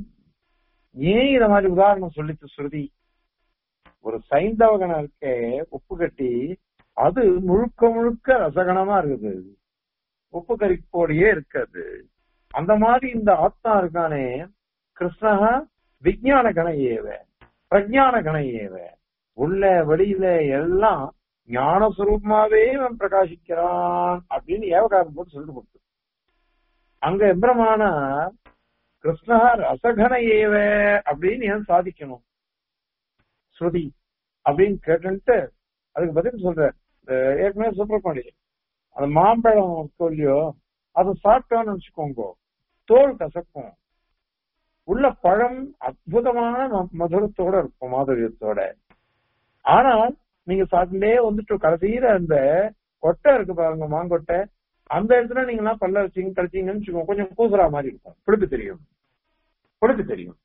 ஏன் இத மாதிரி உதாரணம் சொல்லிச்சு ஸ்ருதி ஒரு சைந்தவகணம் இருக்கே உப்பு கட்டி அது முழுக்க முழுக்க ரசகணமா இருக்குது உப்பு கறிப்போடையே இருக்காது அந்த மாதிரி இந்த ஆத்மா இருக்கானே கிருஷ்ணா விஜயான கண ஏவ பிரஜான கண ஏவ உள்ள வெளியில எல்லாம் ஞான சுரூபமாவே அவன் பிரகாசிக்கிறான் அப்படின்னு ஏவகாரம் போட்டு சொல்லிட்டு கொடுத்து அங்க எம்பிரமான கிருஷ்ணா ரசகண ஏவ அப்படின்னு ஏன் சாதிக்கணும் ஸ்ருதி அப்படின்னு கேட்டுன்ட்டு அதுக்கு பதில் சொல்ற அஹ் ஏற்கனவே சுப்பிரமணிய அந்த மாம்பழம் சொல்லியோ அதை சாப்பிட்டோம்னு வச்சுக்கோங்க தோல் கசக்கும் உள்ள பழம் அற்புதமான ம- மதுரத்தோட இருக்கும் மாதுரியத்தோட ஆனால் நீங்க சாப்பிட்டே வந்துட்டு கடைசியில அந்த கொட்டை இருக்கு பாருங்க மாங்கொட்டை அந்த இடத்துல நீங்க எல்லாம் பல்ல வச்சீங்க கழிச்சீங்கன்னு வச்சுக்கோங்க கொஞ்சம் கூசுறா மாதிரி இருக்கும் புளிப்பு தெரியும் புளிப்பு தெரியும்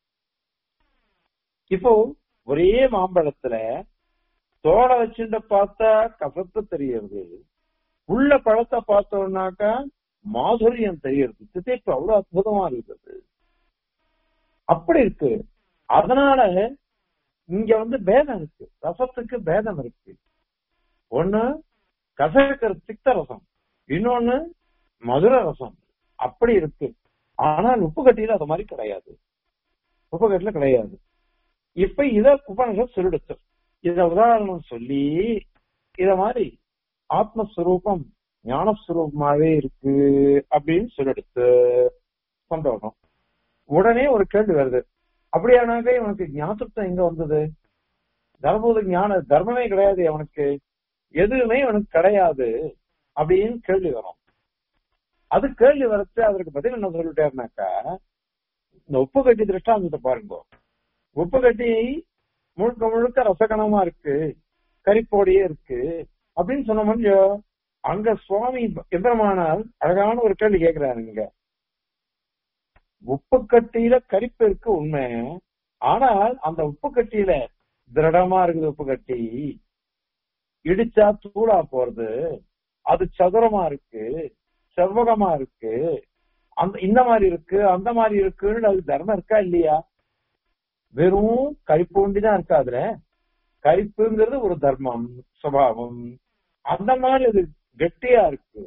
இப்போ ஒரே மாம்பழத்துல தோலை வச்சுட்டு பார்த்தா கசப்பு தெரியறது உள்ள பழத்தை பார்த்தோம்னாக்கா மாதுரியம் தெரியறது திதைப்பு அவ்வளவு அற்புதமா இருக்குது அப்படி இருக்கு அதனால இங்க வந்து பேதம் இருக்கு ரசத்துக்கு பேதம் இருக்கு ஒண்ணு கசக்கிற திக்த ரசம் இன்னொன்னு மதுர ரசம் அப்படி இருக்கு ஆனால் உப்பு கட்டியில அது மாதிரி கிடையாது உப்பு கட்டில கிடையாது இப்ப இத உபனிஷத் சொல்லிடுச்சு இத உதாரணம் சொல்லி இத மாதிரி ஆத்மஸ்வரூபம் ஞானஸ்வரூபமாவே இருக்கு அப்படின்னு சொல்லிடுத்து கொண்டாடும் உடனே ஒரு கேள்வி வருது அப்படியானாக்க இவனுக்கு ஞாபகத்துவம் எங்க வந்தது தர்மபூத ஞான தர்மமே கிடையாது அவனுக்கு எதுவுமே அவனுக்கு கிடையாது அப்படின்னு கேள்வி வரும் அது கேள்வி வரச்சு அதற்கு பதில் என்ன சொல்லிட்டேன்னாக்கா இந்த உப்பு கட்டி திருஷ்டாந்தத்தை பாருங்க உப்பு கட்டி முழுக்க முழுக்க ரசகணமா இருக்கு கரிப்போடையே இருக்கு அப்படின்னு சொன்ன முடியும் அங்க சுவாமி எம்பெருமானார் அழகான ஒரு கேள்வி கேட்கிறாரு இங்க உப்பு கட்டியில கரிப்பு இருக்கு உண்மை ஆனால் அந்த உப்பு கட்டியில திருடமா இருக்குது உப்பு கட்டி இடிச்சா தூளா போறது அது சதுரமா இருக்கு செவ்வகமா இருக்கு அந்த இந்த மாதிரி இருக்கு அந்த மாதிரி இருக்குன்னு அது தர்மம் இருக்கா இல்லையா வெறும் கரிப்பு ஒண்டிதான் இருக்கா அதுல கரிப்புங்கிறது ஒரு தர்மம் சுபாவம் அந்த மாதிரி அது கெட்டியா இருக்கு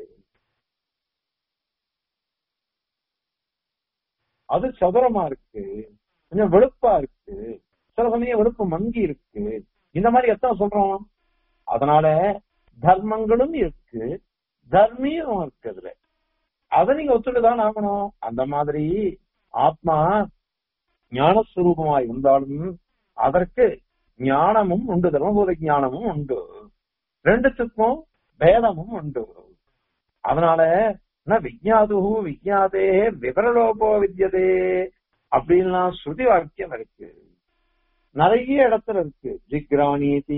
அது சதுரமா இருக்கு கொஞ்சம் வெளுப்பா இருக்கு சில சமயம் வெளுப்பு மங்கி இருக்கு இந்த மாதிரி எத்தனை சொல்றோம் அதனால தர்மங்களும் இருக்கு தர்மியும் இருக்கு அதுல அதை நீங்க ஒத்துட்டுதான் ஆகணும் அந்த மாதிரி ஆத்மா ஞானஸ்வரூபமா இருந்தாலும் அதற்கு ஞானமும் உண்டு தர்மபூத ஞானமும் உண்டு ரெண்டுத்துக்கும் பேதமும் உண்டு அதனால ந விஜயாது விஜாதே விவரலோபோ வித்யதே அப்படின்லாம் ஸ்ருதி வாக்கியம் இருக்கு நிறைய இடத்துல இருக்கு ஜிக்ரானீதி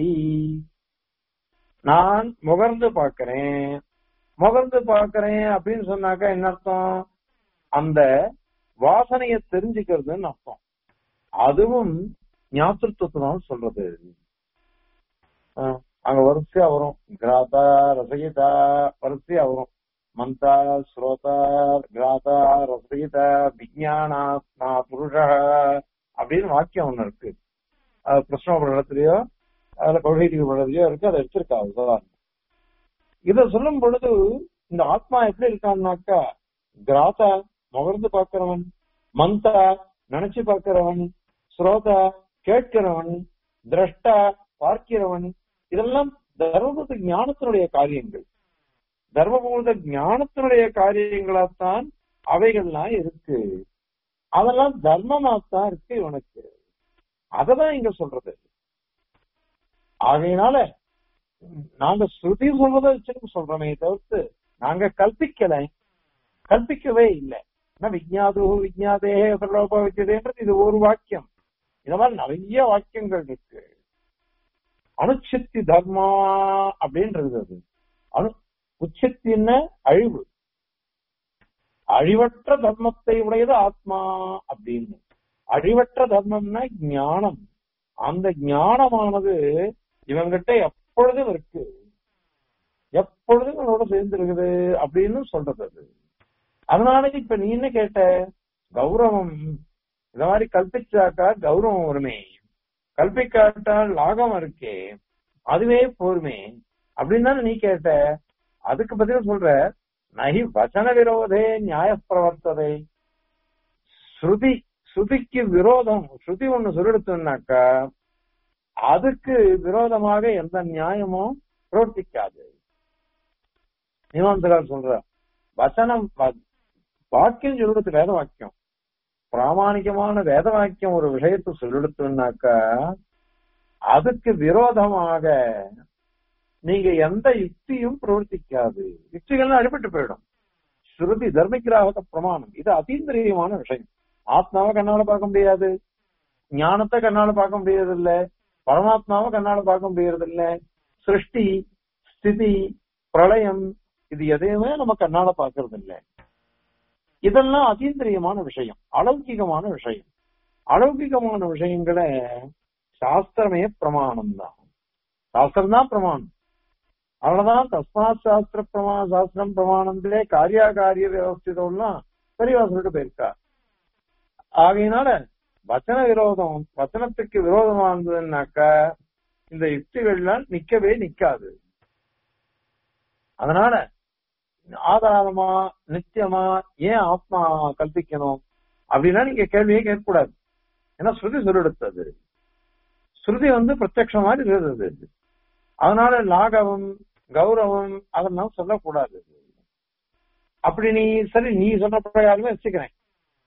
நான் முகர்ந்து பார்க்கிறேன் முகர்ந்து பார்க்கிறேன் அப்படின்னு சொன்னாக்கா என்ன அர்த்தம் அந்த வாசனையை தெரிஞ்சுக்கிறதுன்னு அர்த்தம் அதுவும் ஞாபகத்துவத்தினால் சொல்றது ஆஹ் அங்க வரிசையா வரும் கிராதா ரசகிதா வரிசையா வரும் மந்தா ஸ்ரோதா கிராதா ரசகிதா விஜயானாத்மா புருஷ அப்படின்னு வாக்கியம் ஒண்ணு இருக்கு அது பிரச்சனை படத்துலயோ அதுல கொள்கை படத்துலயோ இருக்கு அதை எடுத்திருக்காங்க உதாரணம் இத சொல்லும் பொழுது இந்த ஆத்மா எப்படி இருக்கான்னாக்கா கிராதா முகர்ந்து பார்க்கிறவன் மந்தா நினைச்சு பார்க்கிறவன் ஸ்ரோதா கேட்கிறவன் திரஷ்டா பார்க்கிறவன் இதெல்லாம் தர்மபூத ஞானத்தினுடைய காரியங்கள் தர்மபூத ஞானத்தினுடைய காரியங்களாத்தான் அவைகள்லாம் இருக்கு அதெல்லாம் தர்மமாத்தான் இருக்கு இவனுக்கு அததான் இங்க சொல்றது ஆகையினால நாங்க ஸ்ருதி சொல்றதை வச்சுன்னு சொல்றோமே தவிர்த்து நாங்க கல்பிக்கல கல்பிக்கவே இல்லை விஜயாது விஜாதே பிரலோப விஜயதேன்றது இது ஒரு வாக்கியம் இந்த மாதிரி நிறைய வாக்கியங்கள் இருக்கு அணுச்சித்தி தர்மா அப்படின்றது அது அணு உச்சித்தின்னு அழிவு அழிவற்ற தர்மத்தை உடையது ஆத்மா அப்படின்னு அழிவற்ற தர்மம்னா ஞானம் அந்த ஞானமானது இவங்கிட்ட எப்பொழுதும் இருக்கு எப்பொழுதும் இவனோட சேர்ந்து இருக்குது அப்படின்னு சொல்றது அது அதனால இப்ப நீ என்ன கேட்ட கௌரவம் இந்த மாதிரி கல்பிச்சாக்கா கௌரவம் வருமே கல்பிக்காட்டால் லாகம் இருக்கே அதுவே போருமே அப்படின்னு தானே நீ கேட்ட அதுக்கு பதில் சொல்ற நகி வச்சன விரோதே நியாய பிரவர்த்ததை ஸ்ருதி ஸ்ருதிக்கு விரோதம் ஸ்ருதி ஒண்ணு சொல்லிடுத்துனாக்கா அதுக்கு விரோதமாக எந்த நியாயமும் பிரவர்த்திக்காது மீமாம்சகார் சொல்ற வசனம் வாக்கியம் சொல்லிடுத்து வேத வாக்கியம் பிராமணிகமான வேத வாக்கியம் ஒரு விஷயத்தை சொல்லிடுத்துனாக்கா அதுக்கு விரோதமாக நீங்க எந்த யுக்தியும் பிரவர்த்திக்காது யுக்திகள்லாம் அடிபட்டு போயிடும் ஸ்ருதி தர்மிகிராக பிரமாணம் இது அதீந்திரியமான விஷயம் ஆத்மாவை கண்ணால பார்க்க முடியாது ஞானத்தை கண்ணால பார்க்க முடியறது இல்ல பரமாத்மாவை கண்ணால பார்க்க முடியறது இல்ல சிருஷ்டி ஸ்திதி பிரளயம் இது எதையுமே நம்ம கண்ணால பார்க்கறது இல்ல இதெல்லாம் அதீந்திரியமான விஷயம் அலௌகிகமான விஷயம் அலௌகிகமான விஷயங்களை சாஸ்திரமே பிரமாணம் தான் சாஸ்திரம் தான் பிரமாணம் அவ்வளவுதான் தஸ்மாத் சாஸ்திர பிரமா சாஸ்திரம் பிரமாணத்திலே காரியாகாரிய வியவஸ்திதம்லாம் பெரியவா சொல்லிட்டு போயிருக்கா ஆகையினால வச்சன விரோதம் வச்சனத்துக்கு விரோதமானதுன்னாக்கா இந்த யுக்திகள்லாம் நிக்கவே நிக்காது அதனால ஆதாரமா நித்தியமா ஏன் ஆத்மா கல்பிக்கணும் அப்படின்னா நீங்க கேள்வியே கேட்கக்கூடாது ஏன்னா ஸ்ருதி சொல்லிடுத்தது ஸ்ருதி வந்து பிரத்யக்ஷ மாதிரி இருந்தது அதனால லாகவம் கௌரவம் அதெல்லாம் சொல்லக்கூடாது அப்படி நீ சரி நீ சொன்ன பிரகாரமே வச்சுக்கிறேன்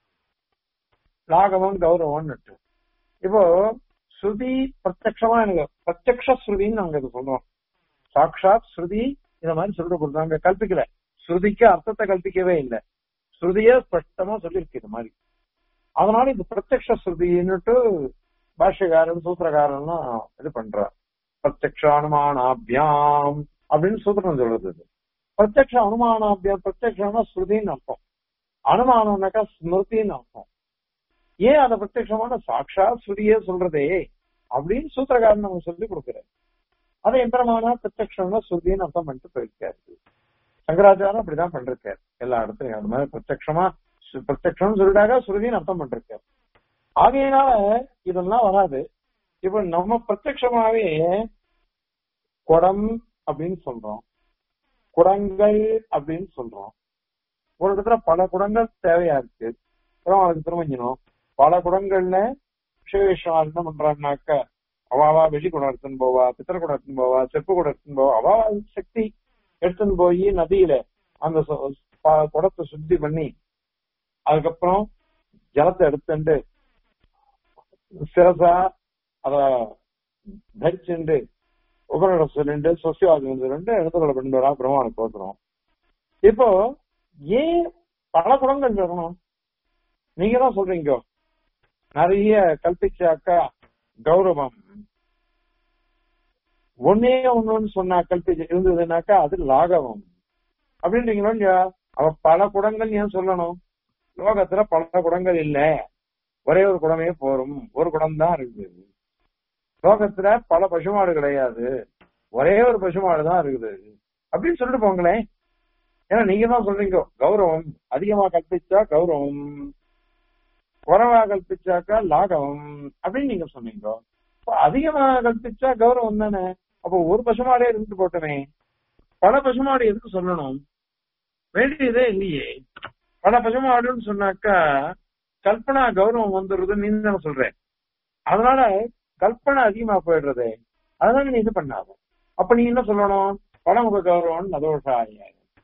லாகவம் கௌரவம் இப்போ ஸ்ருதி பிரத்யக்ஷமா எனக்கு பிரத்யக்ஷ ஸ்ருதின்னு நாங்க இது சொல்றோம் சாட்சாத் ஸ்ருதி இந்த மாதிரி சொல்லிட்டு கொடுத்தாங்க கல்பிக்கல ஸ்ருதிக்கு அர்த்தத்தை கல்பிக்கவே இல்லை ஸ்ருதிய ஸ்பஷ்டமா சொல்லியிருக்கு இது மாதிரி அதனால இது பிரத்யக்ஷ ஸ்ருதின்னுட்டு பாஷ்யக்காரன் சூத்திரக்காரன்லாம் இது பண்றார் பிரத்யக்ஷ அனுமானாபியாம் அப்படின்னு சூத்திரம் சொல்றது இது பிரத்யக்ஷ அனுமானாபியாம் பிரத்யக்ஷம்னா ஸ்ருதின்னு அர்த்தம் அனுமானம்னாக்கா ஸ்மிருதின்னு அர்த்தம் ஏன் அதை பிரத்யட்சமான சாட்சா ஸ்ருதியே சொல்றதே அப்படின்னு சூத்திரக்காரன் நம்ம சொல்லி கொடுக்கிறார் அதை எந்திரமான பிரத்யக்ஷம்னா ஸ்ருதின்னு அர்த்தம் பண்ணிட்டு போயிருக்காரு சங்கராச்சாரம் அப்படிதான் பண்றாரு எல்லா இடத்துலயும் அது மாதிரி பிரத்யக்ஷமா பிரத்யக்ஷம் சொல்லிட்டாங்க ஸ்ருதின்னு அர்த்தம் பண்றாரு ஆகையினால இதெல்லாம் வராது இப்ப நம்ம பிரத்யட்சமாவே குடம் அப்படின்னு சொல்றோம் குடங்கள் அப்படின்னு சொல்றோம் ஒரு இடத்துல பல குடங்கள் தேவையா இருக்கு அப்புறம் அதுக்கு திருமஞ்சனம் பல குடங்கள்ல விசேஷம் என்ன பண்றாங்கனாக்க அவாவா வெள்ளி குடம் எடுத்துன்னு போவா பித்தளை குடம் எடுத்துன்னு போவா செப்பு குடம் எடுத்துன்னு போவா அவா சக்தி எடுத்துன்னு போய் நதியில அந்த குடத்தை சுத்தி பண்ணி அதுக்கப்புறம் ஜலத்தை எடுத்துட்டு சிரசா அத தரிச்சுண்டு உபநட சொல்லிட்டு சொசியாலஜி சொல்லிட்டு இடத்துல கொண்டு வரா பிரமாணம் போத்துறோம் இப்போ ஏன் பல குணங்கள் வரணும் நீங்க தான் சொல்றீங்க நிறைய கல்பிச்சாக்கா கௌரவம் ஒன்னே ஒண்ணுன்னு சொன்னா கல்பிச்சு இருந்ததுனாக்கா அது லாகவம் அப்படின்றீங்களோ இல்லையா அவ பல குடங்கள் ஏன் சொல்லணும் லோகத்துல பல குடங்கள் இல்ல ஒரே ஒரு குடமே போரும் ஒரு குடம் தான் இருக்குது லோகத்துல பல பசுமாடு கிடையாது ஒரே ஒரு பசுமாடு தான் இருக்குது அப்படின்னு சொல்லிட்டு போங்களேன் ஏன்னா நீங்க தான் சொல்றீங்க கௌரவம் அதிகமா கற்பிச்சா கௌரவம் குறைவா கற்பிச்சாக்கா லாகவம் அப்படின்னு நீங்க சொன்னீங்க அப்ப அதிகமா கற்பிச்சா கௌரவம் தானே அப்போ ஒரு பசுமாடே இருந்துட்டு போட்டமே பல பசுமாடு எதுக்கு சொல்லணும் வேண்டியதே இல்லையே பல பசுமாடுன்னு சொன்னாக்கா கல்பனா கௌரவம் வந்துடுறது நீ தானே சொல்ற அதனால கல்பனை அதிகமா போயிடுறது அதனால நீ இது பண்ணாத அப்ப நீ என்ன சொல்லணும் பழமுக கௌரவம் நதோஷாய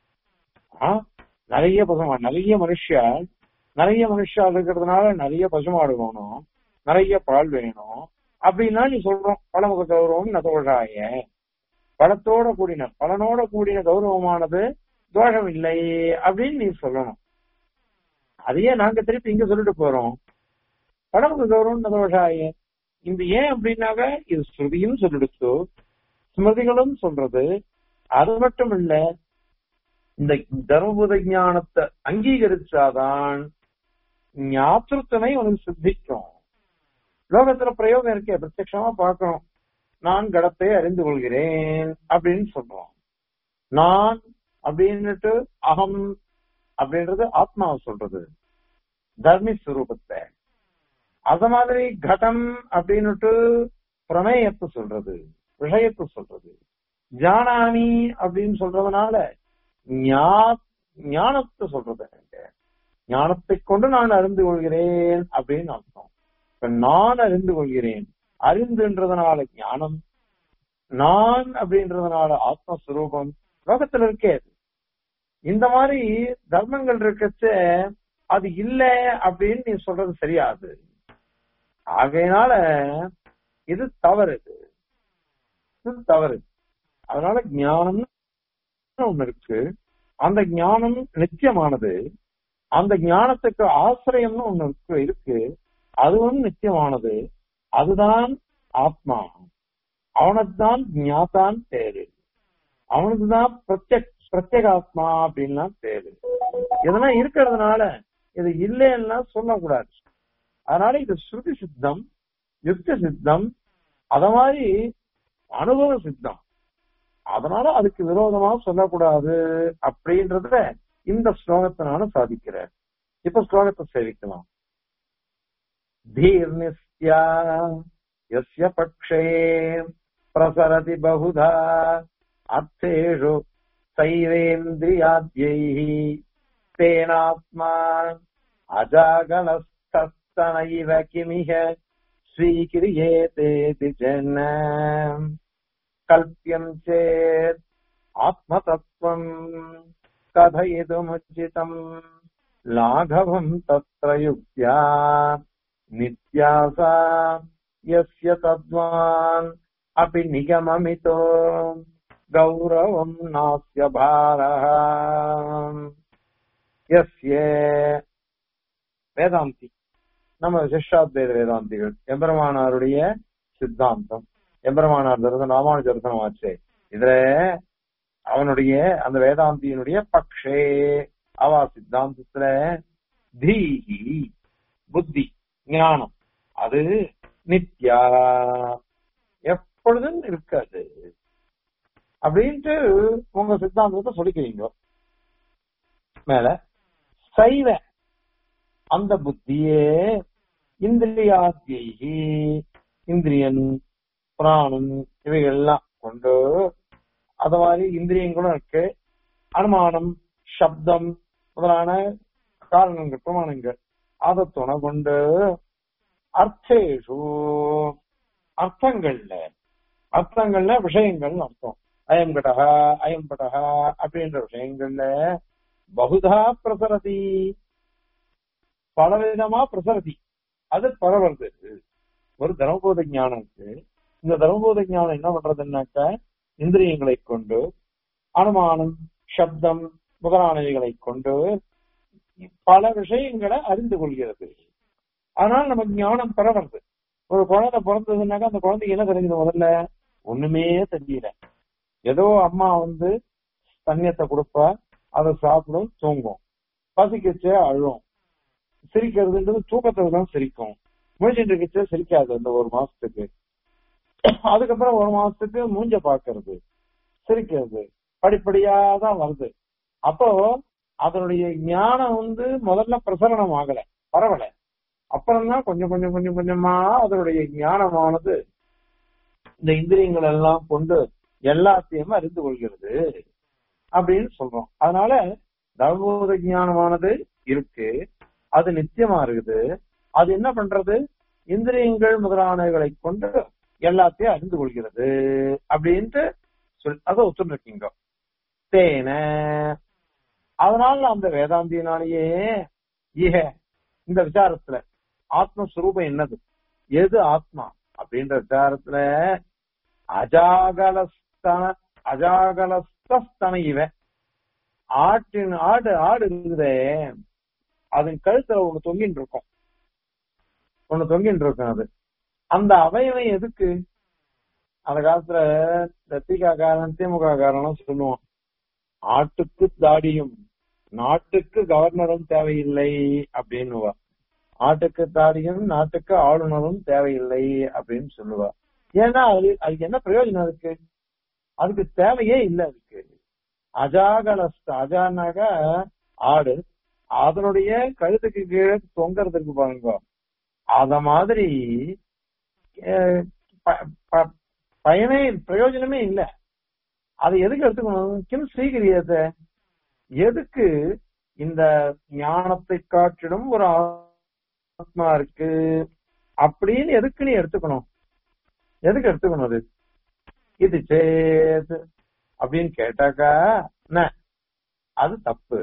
நிறைய பசுமாடு நிறைய மனுஷா நிறைய மனுஷா இருக்கிறதுனால நிறைய பசுமாடு வேணும் நிறைய பால் வேணும் அப்படின்னா நீ சொல்றோம் பழமுக கௌரவம் நதோஷாய பழத்தோட கூடின பலனோட கூடின கௌரவமானது தோஷம் இல்லை அப்படின்னு நீ சொல்லணும் அதையே நாங்க திருப்பி இங்க சொல்லிட்டு போறோம் பழமுக கௌரவம் நதோஷாய இந்த ஏன் அப்படின்னாக்க இது ஸ்ருதியும் சொல்லிடுச்சு ஸ்மிருதிகளும் சொல்றது அது மட்டும் இல்ல இந்த தர்மபுத ஞானத்தை அங்கீகரிச்சாதான் ஞாபகத்தினை உனக்கு சித்திக்கும் லோகத்துல பிரயோகம் இருக்கே பிரத்யமா பார்க்கணும் நான் கடத்தை அறிந்து கொள்கிறேன் அப்படின்னு சொல்றோம் நான் அப்படின்னுட்டு அகம் அப்படின்றது ஆத்மாவை சொல்றது தர்மி ஸ்வரூபத்தை அத மாதிரி கடம் அப்படின்னுட்டு பிரமேயத்தை சொல்றது விஷயத்தை சொல்றது ஜானாமி அப்படின்னு சொல்றதுனால ஞானத்தை சொல்றது ஞானத்தை கொண்டு நான் அறிந்து கொள்கிறேன் அப்படின்னு அர்த்தம் இப்ப நான் அறிந்து கொள்கிறேன் அறிந்துன்றதுனால ஞானம் நான் அப்படின்றதுனால ஆத்மஸ்வரூபம் லோகத்துல இருக்கே இந்த மாதிரி தர்மங்கள் இருக்கச்ச அது இல்ல அப்படின்னு நீ சொல்றது சரியாது ஆகையினால இது தவறு இது தவறு அதனால ஞானம் ஒண்ணு இருக்கு அந்த ஞானம் நிச்சயமானது அந்த ஞானத்துக்கு ஆசிரியம்னு ஒண்ணு இருக்கு இருக்கு அதுவும் நிச்சயமானது அதுதான் ஆத்மா அவனுக்கு தான் ஞாதான் பேரு அவனுக்கு தான் பிரத்யக் பிரத்யேகாத்மா அப்படின்லாம் பேரு இதெல்லாம் இருக்கிறதுனால இது இல்லைன்னா சொல்லக்கூடாது அதனால இது ஸ்ருதி சித்தம் யுக்த சித்தம் அத மாதிரி அனுபவ சித்தம் அதனால அதுக்கு விரோதமா சொல்லக்கூடாது அப்படின்றத இந்த ஸ்லோகத்தினால சாதிக்கிறார் இப்ப ஸ்லோகத்தை சேவிக்கலாம் தீர்நிஸ்யா யஸ்ய பக்ஷே பிரசரதி பகுதா அர்த்தேஷு சைவேந்திரியாத்யைः तेनात्मा अजागलस्तस्तनैव किमिह स्वीक्रियेतेति चेन्न कल्प्यम् चेत् आत्मतत्त्वम् कथयितुमुचितम् लाघवम् तत्र युक्त्या नित्या सा यस्य तद्वान् अपि निगममितो गौरवम् नास्य भारः எஸ்ய வேதாந்தி நம்ம சிஷ்டாத்வைத வேதாந்திகள் எம்பெருமானாருடைய சித்தாந்தம் எம்பெருமானார் தரிசனம் ராமானுஜ தரிசனம் ஆச்சு இதுல அவனுடைய அந்த வேதாந்தியினுடைய பக்ஷே அவா சித்தாந்தத்துல தீஹி புத்தி ஞானம் அது நித்யா எப்பொழுதும் இருக்காது அப்படின்ட்டு உங்க சித்தாந்தத்தை சொல்லிக்கிறீங்க மேல சைவ அந்த புத்தியே இந்திரியாத்யி இந்திரியன் புராணம் இவைகள்லாம் கொண்டு அத மாதிரி இந்திரியங்களும் இருக்கு அனுமானம் சப்தம் முதலான காரணங்கள் பிரமாணங்கள் அதை துணை கொண்டு அர்த்தேஷு அர்த்தங்கள்ல அர்த்தங்கள்ல விஷயங்கள் அர்த்தம் அயம் கடகா அயம் படகா அப்படின்ற விஷயங்கள்ல பகுதா பிரசரதி பலவிதமா பிரசரதி அது பரவுறது ஒரு தர்மபோத ஞானம் இருக்கு இந்த தர்மபோத ஞானம் என்ன பண்றதுன்னாக்க இந்திரியங்களை கொண்டு அனுமானம் சப்தம் முதலானவைகளை கொண்டு பல விஷயங்களை அறிந்து கொள்கிறது அதனால நமக்கு ஞானம் பெற வருது ஒரு குழந்தை பிறந்ததுன்னாக்கா அந்த குழந்தைக்கு என்ன தெரியுது முதல்ல ஒண்ணுமே தெரியல ஏதோ அம்மா வந்து தண்ணியத்தை கொடுப்பா அதை சாப்பிடும் தூங்கும் பசிக்கச்சே அழும் சிரிக்கிறதுன்றது தூக்கத்துல தான் சிரிக்கும் முழிச்சுட்டு இருக்கச்சே சிரிக்காது இந்த ஒரு மாசத்துக்கு அதுக்கப்புறம் ஒரு மாசத்துக்கு மூஞ்ச பாக்குறது சிரிக்கிறது படிப்படியா தான் வருது அப்போ அதனுடைய ஞானம் வந்து முதல்ல பிரசரணம் ஆகல பரவல அப்புறம் தான் கொஞ்சம் கொஞ்சம் கொஞ்சம் கொஞ்சமா அதனுடைய ஞானமானது இந்த இந்திரியங்கள் எல்லாம் கொண்டு எல்லாத்தையும் அறிந்து கொள்கிறது அப்படின்னு சொல்றோம் அதனால தர்மபோத ஞானமானது இருக்கு அது நித்தியமா இருக்குது அது என்ன பண்றது இந்திரியங்கள் முதலானவைகளை கொண்டு எல்லாத்தையும் அறிந்து கொள்கிறது அப்படின்ட்டு சொல் அதை ஒத்துருக்கீங்க தேன அதனால அந்த வேதாந்தியினாலேயே ஈக இந்த விசாரத்துல ஆத்மஸ்வரூபம் என்னது எது ஆத்மா அப்படின்ற விசாரத்துல அஜாகலஸ்தன அஜாகலஸ்தன இவன் ஆட்டின் ஆடு ஆடு இருக்குதே அதன் கழுத்துல ஒண்ணு தொங்கின்னு இருக்கும் ஒண்ணு தொங்கின்னு இருக்கும் அது அந்த அவயவம் எதுக்கு அந்த காலத்துல இந்த திகாக்காரன் திமுக காரனும் சொல்லுவான் ஆட்டுக்கு தாடியும் நாட்டுக்கு கவர்னரும் தேவையில்லை அப்படின்னுவா ஆட்டுக்கு தாடியும் நாட்டுக்கு ஆளுநரும் தேவையில்லை அப்படின்னு சொல்லுவா ஏன்னா அது அதுக்கு என்ன பிரயோஜனம் அதுக்கு அதுக்கு தேவையே இல்லை அதுக்கு அஜாகலஸ்த அஜானாக ஆடு அதனுடைய கழுத்துக்கு கீழே தொங்கறதுக்கு பாருங்க அத மாதிரி பயனே பிரயோஜனமே இல்ல அதை எதுக்கு எடுத்துக்கணும் கிம் ஸ்ரீகிரியத்தை எதுக்கு இந்த ஞானத்தை காட்டிடும் ஒரு ஆத்மா இருக்கு அப்படின்னு எதுக்கு நீ எடுத்துக்கணும் எதுக்கு எடுத்துக்கணும் அது இது சேத் அப்படின்னு கேட்டாக்கா என்ன அது தப்பு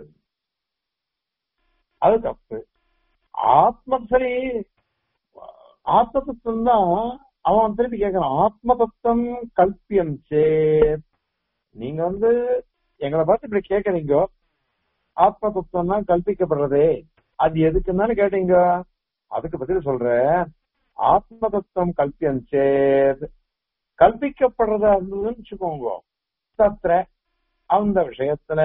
அது தப்பு ஆத்ம சரி ஆத்ம தத்துவம் தான் அவன் திருப்பி கேட்கறான் ஆத்ம தத்துவம் கல்பியம் சேத் நீங்க வந்து எங்களை பார்த்து இப்படி கேக்குறீங்க ஆத்ம தத்துவம் தான் கல்பிக்கப்படுறதே அது எதுக்குன்னு கேட்டீங்க அதுக்கு பதில் சொல்ற ஆத்ம தத்துவம் கல்பியம் சேத் கல்பிக்கப்படுறதா இருந்ததுன்னு வச்சுக்கோங்க தத்திர அந்த விஷயத்துல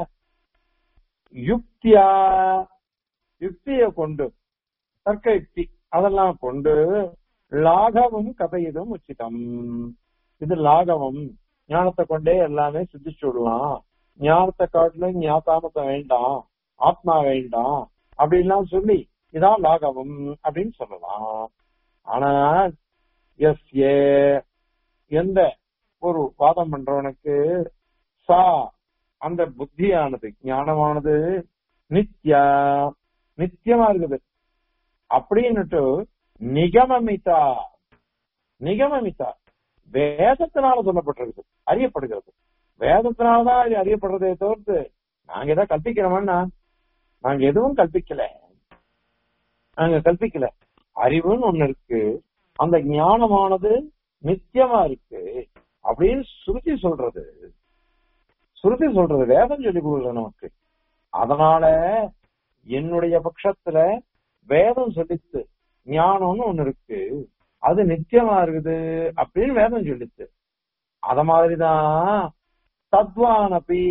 யுக்தியா யுக்திய கொண்டு தர்க்க யுக்தி அதெல்லாம் கொண்டு லாகவம் கதையிடும் உச்சிதம் இது லாகவம் ஞானத்தை கொண்டே எல்லாமே சித்திச்சு விடலாம் ஞானத்தை காட்டிலும் ஞாத்தாமத்தை வேண்டாம் ஆத்மா வேண்டாம் அப்படின்லாம் சொல்லி இதான் லாகவம் அப்படின்னு சொல்லலாம் ஆனா எஸ் ஏ எந்த ஒரு வாதம் பண்றவனுக்கு சா அந்த புத்தியானது ஞானமானது நித்யா நித்தியமா இருக்குது அப்படின்னுட்டு நிகமமிதா நிகமமிதா வேதத்தினால சொல்லப்பட்டிருக்கு அறியப்படுகிறது வேதத்தினாலதான் இது அறியப்படுறதே தவிர்த்து நாங்க ஏதாவது கல்பிக்கிறோம்னா நாங்க எதுவும் கல்பிக்கல நாங்க கல்பிக்கல அறிவுன்னு ஒண்ணு இருக்கு அந்த ஞானமானது நித்தியமா இருக்கு அப்படின்னு சுருதி சொல்றது சுருதி சொல்றது வேதம் சொல்லி கொடுக்குறது நமக்கு அதனால என்னுடைய பட்சத்துல வேதம் சொல்லிச்சு ஞானம்னு ஒண்ணு இருக்கு அது நித்தியமா இருக்குது அப்படின்னு வேதம் சொல்லிச்சு அத மாதிரிதான் தத்வானபி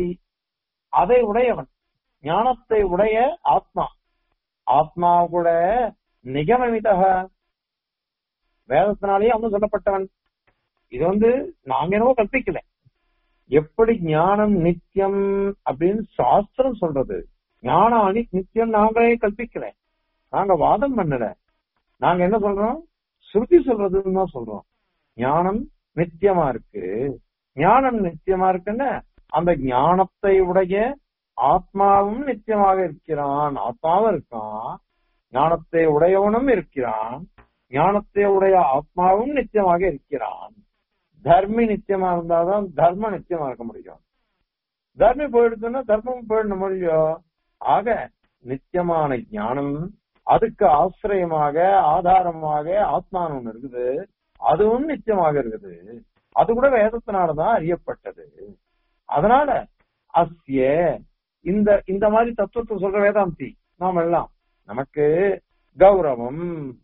அதை உடையவன் ஞானத்தை உடைய ஆத்மா ஆத்மா கூட நிகமமிதக வேதத்தினாலேயே அவன் சொல்லப்பட்டவன் இது வந்து நாங்க என்னவோ கற்பிக்கல எப்படி ஞானம் நித்தியம் அப்படின்னு சாஸ்திரம் சொல்றது ஞானம் அனி நித்தியம் நாங்களே கல்பிக்கல நாங்க வாதம் பண்ணல நாங்க என்ன சொல்றோம் ஸ்ருதி சொல்றதுன்னு தான் சொல்றோம் ஞானம் நித்தியமா இருக்கு ஞானம் நித்தியமா இருக்குன்னு அந்த ஞானத்தை உடைய ஆத்மாவும் நித்தியமாக இருக்கிறான் ஆத்மாவும் இருக்கான் ஞானத்தை உடையவனும் இருக்கிறான் ஞானத்தை உடைய ஆத்மாவும் நித்தியமாக இருக்கிறான் தர்மி நித்தியமா இருந்தாதான் தர்மம் நித்தியமா இருக்க முடியும் தர்மி போயிடுச்சுன்னா தர்மம் போயிட முடியும் ஆக நித்தியமான ஞானம் அதுக்கு ஆசிரியமாக ஆதாரமாக ஆத்மானம் ஒண்ணு இருக்குது அதுவும் நித்தியமாக இருக்குது அது கூட வேதத்தினாலதான் அறியப்பட்டது அதனால அஸ்ய இந்த இந்த மாதிரி தத்துவத்தை சொல்ற வேதாந்தி நாம் எல்லாம் நமக்கு கௌரவம்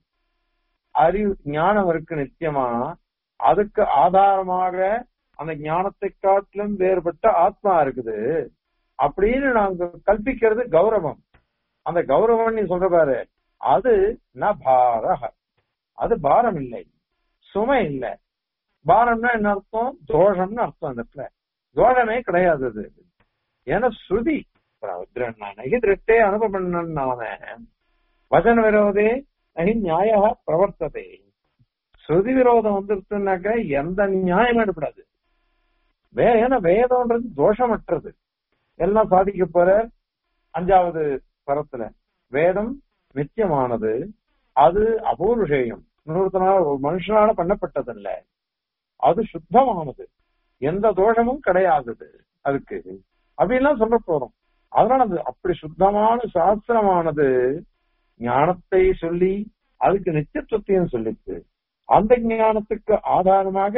அறிவு ஞானம் இருக்கு நித்தியமா அதுக்கு ஆதாரமாக அந்த ஞானத்தை காட்டிலும் வேறுபட்ட ஆத்மா இருக்குது அப்படின்னு நாங்க கல்பிக்கிறது கௌரவம் அந்த கௌரவம் நீ சொல்ற பாரு அது ந பாரக அது பாரம் இல்லை சுமை இல்லை பாரம்னா என்ன அர்த்தம் தோஷம்னு அர்த்தம் அந்த இடத்துல தோஷமே கிடையாது அது ஏன்னா ஸ்ருதி நகி திருட்டே அனுபவம் வசன விரோதே நகி நியாய பிரவர்த்ததே ஸ்ருதி விரோதம் வந்துருச்சுனாக்க எந்த நியாயம் எடுப்படாது வே ஏன்னா வேதம்ன்றது தோஷமற்றது எல்லாம் சாதிக்க போற அஞ்சாவது பரத்துல வேதம் நித்தியமானது அது அபூர்ஷேயம் இன்னொருத்தனால ஒரு மனுஷனால பண்ணப்பட்டதல்ல அது சுத்தமானது எந்த தோஷமும் கிடையாதது அதுக்கு அப்படின்லாம் சொல்ல போறோம் அதனால அது அப்படி சுத்தமான சாஸ்திரமானது ஞானத்தை சொல்லி அதுக்கு நித்தியத்துவத்தையும் சொல்லிச்சு அந்த ஞானத்துக்கு ஆதாரமாக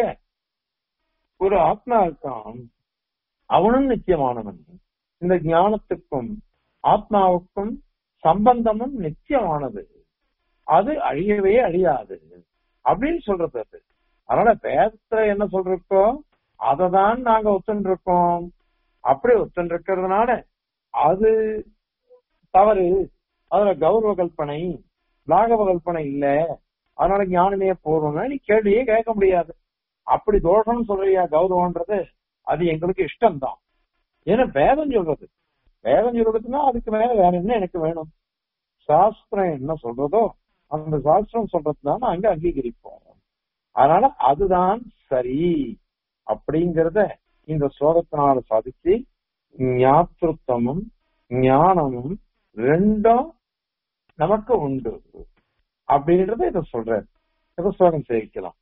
ஒரு ஆத்மா இருக்கான் அவனும் நித்தியமானவன் இந்த ஞானத்துக்கும் ஆத்மாவுக்கும் சம்பந்தமும் நித்தியமானது அது அழியவே அழியாது அப்படின்னு சொல்றது அது அதனால வேதத்துல என்ன சொல்றோம் அதை தான் நாங்க ஒத்துன்னு இருக்கோம் அப்படி ஒத்துன்னு இருக்கிறதுனால அது தவறு அதுல கௌரவ கல்பனை லாகவ கல்பனை இல்ல அதனால ஞானமே போறோம்னா நீ கேள்வியே கேட்க முடியாது அப்படி தோஷம்னு சொல்றியா கௌரவம்ன்றது அது எங்களுக்கு இஷ்டம்தான் ஏன்னா வேதம் சொல்றது வேதம் சொல்றதுன்னா அதுக்கு மேல வேற என்ன எனக்கு வேணும் சாஸ்திரம் என்ன சொல்றதோ அந்த சாஸ்திரம் சொல்றதுதான் அங்க அங்கீகரிப்போம் அதனால அதுதான் சரி அப்படிங்கறத இந்த ஸ்லோகத்தினால சாதிச்சு ஞாத்திருத்தமும் ஞானமும் ரெண்டும் நமக்கு உண்டு அப்படின்றத இத சொல்ற இத ஸ்லோகம் சேவிக்கலாம்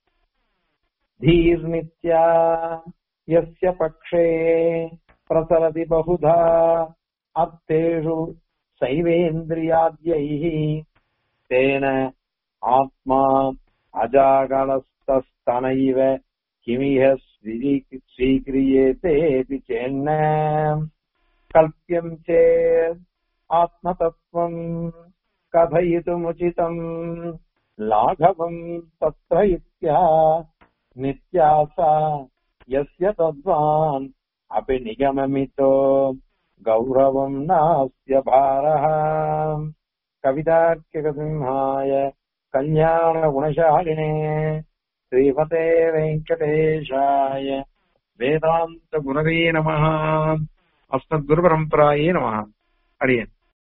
धीर् नित्या यस्य पक्षे प्रचलति बहुधा अत्तेषु सैवेन्द्रियाद्यैः तेन आत्मा अजागलस्तस्तनैव किमिह स्वी- स्वीक्रियेतेऽपि चेन्न कल्प्यम् चेत् आत्मतत्त्वम् कथयितुमुचितम् लाघवम् तत्र इत्या नित्या सा यस्य तद्वान् अपि निगममितो गौरवम् नास्य भारः कवितार्क्यकसिंहाय कल्याणगुणशालिने श्रीमते वेङ्कटेशाय वेदान्तगुरवे नमः अस्मद्गुरुपरम्परायै नमः अडियन्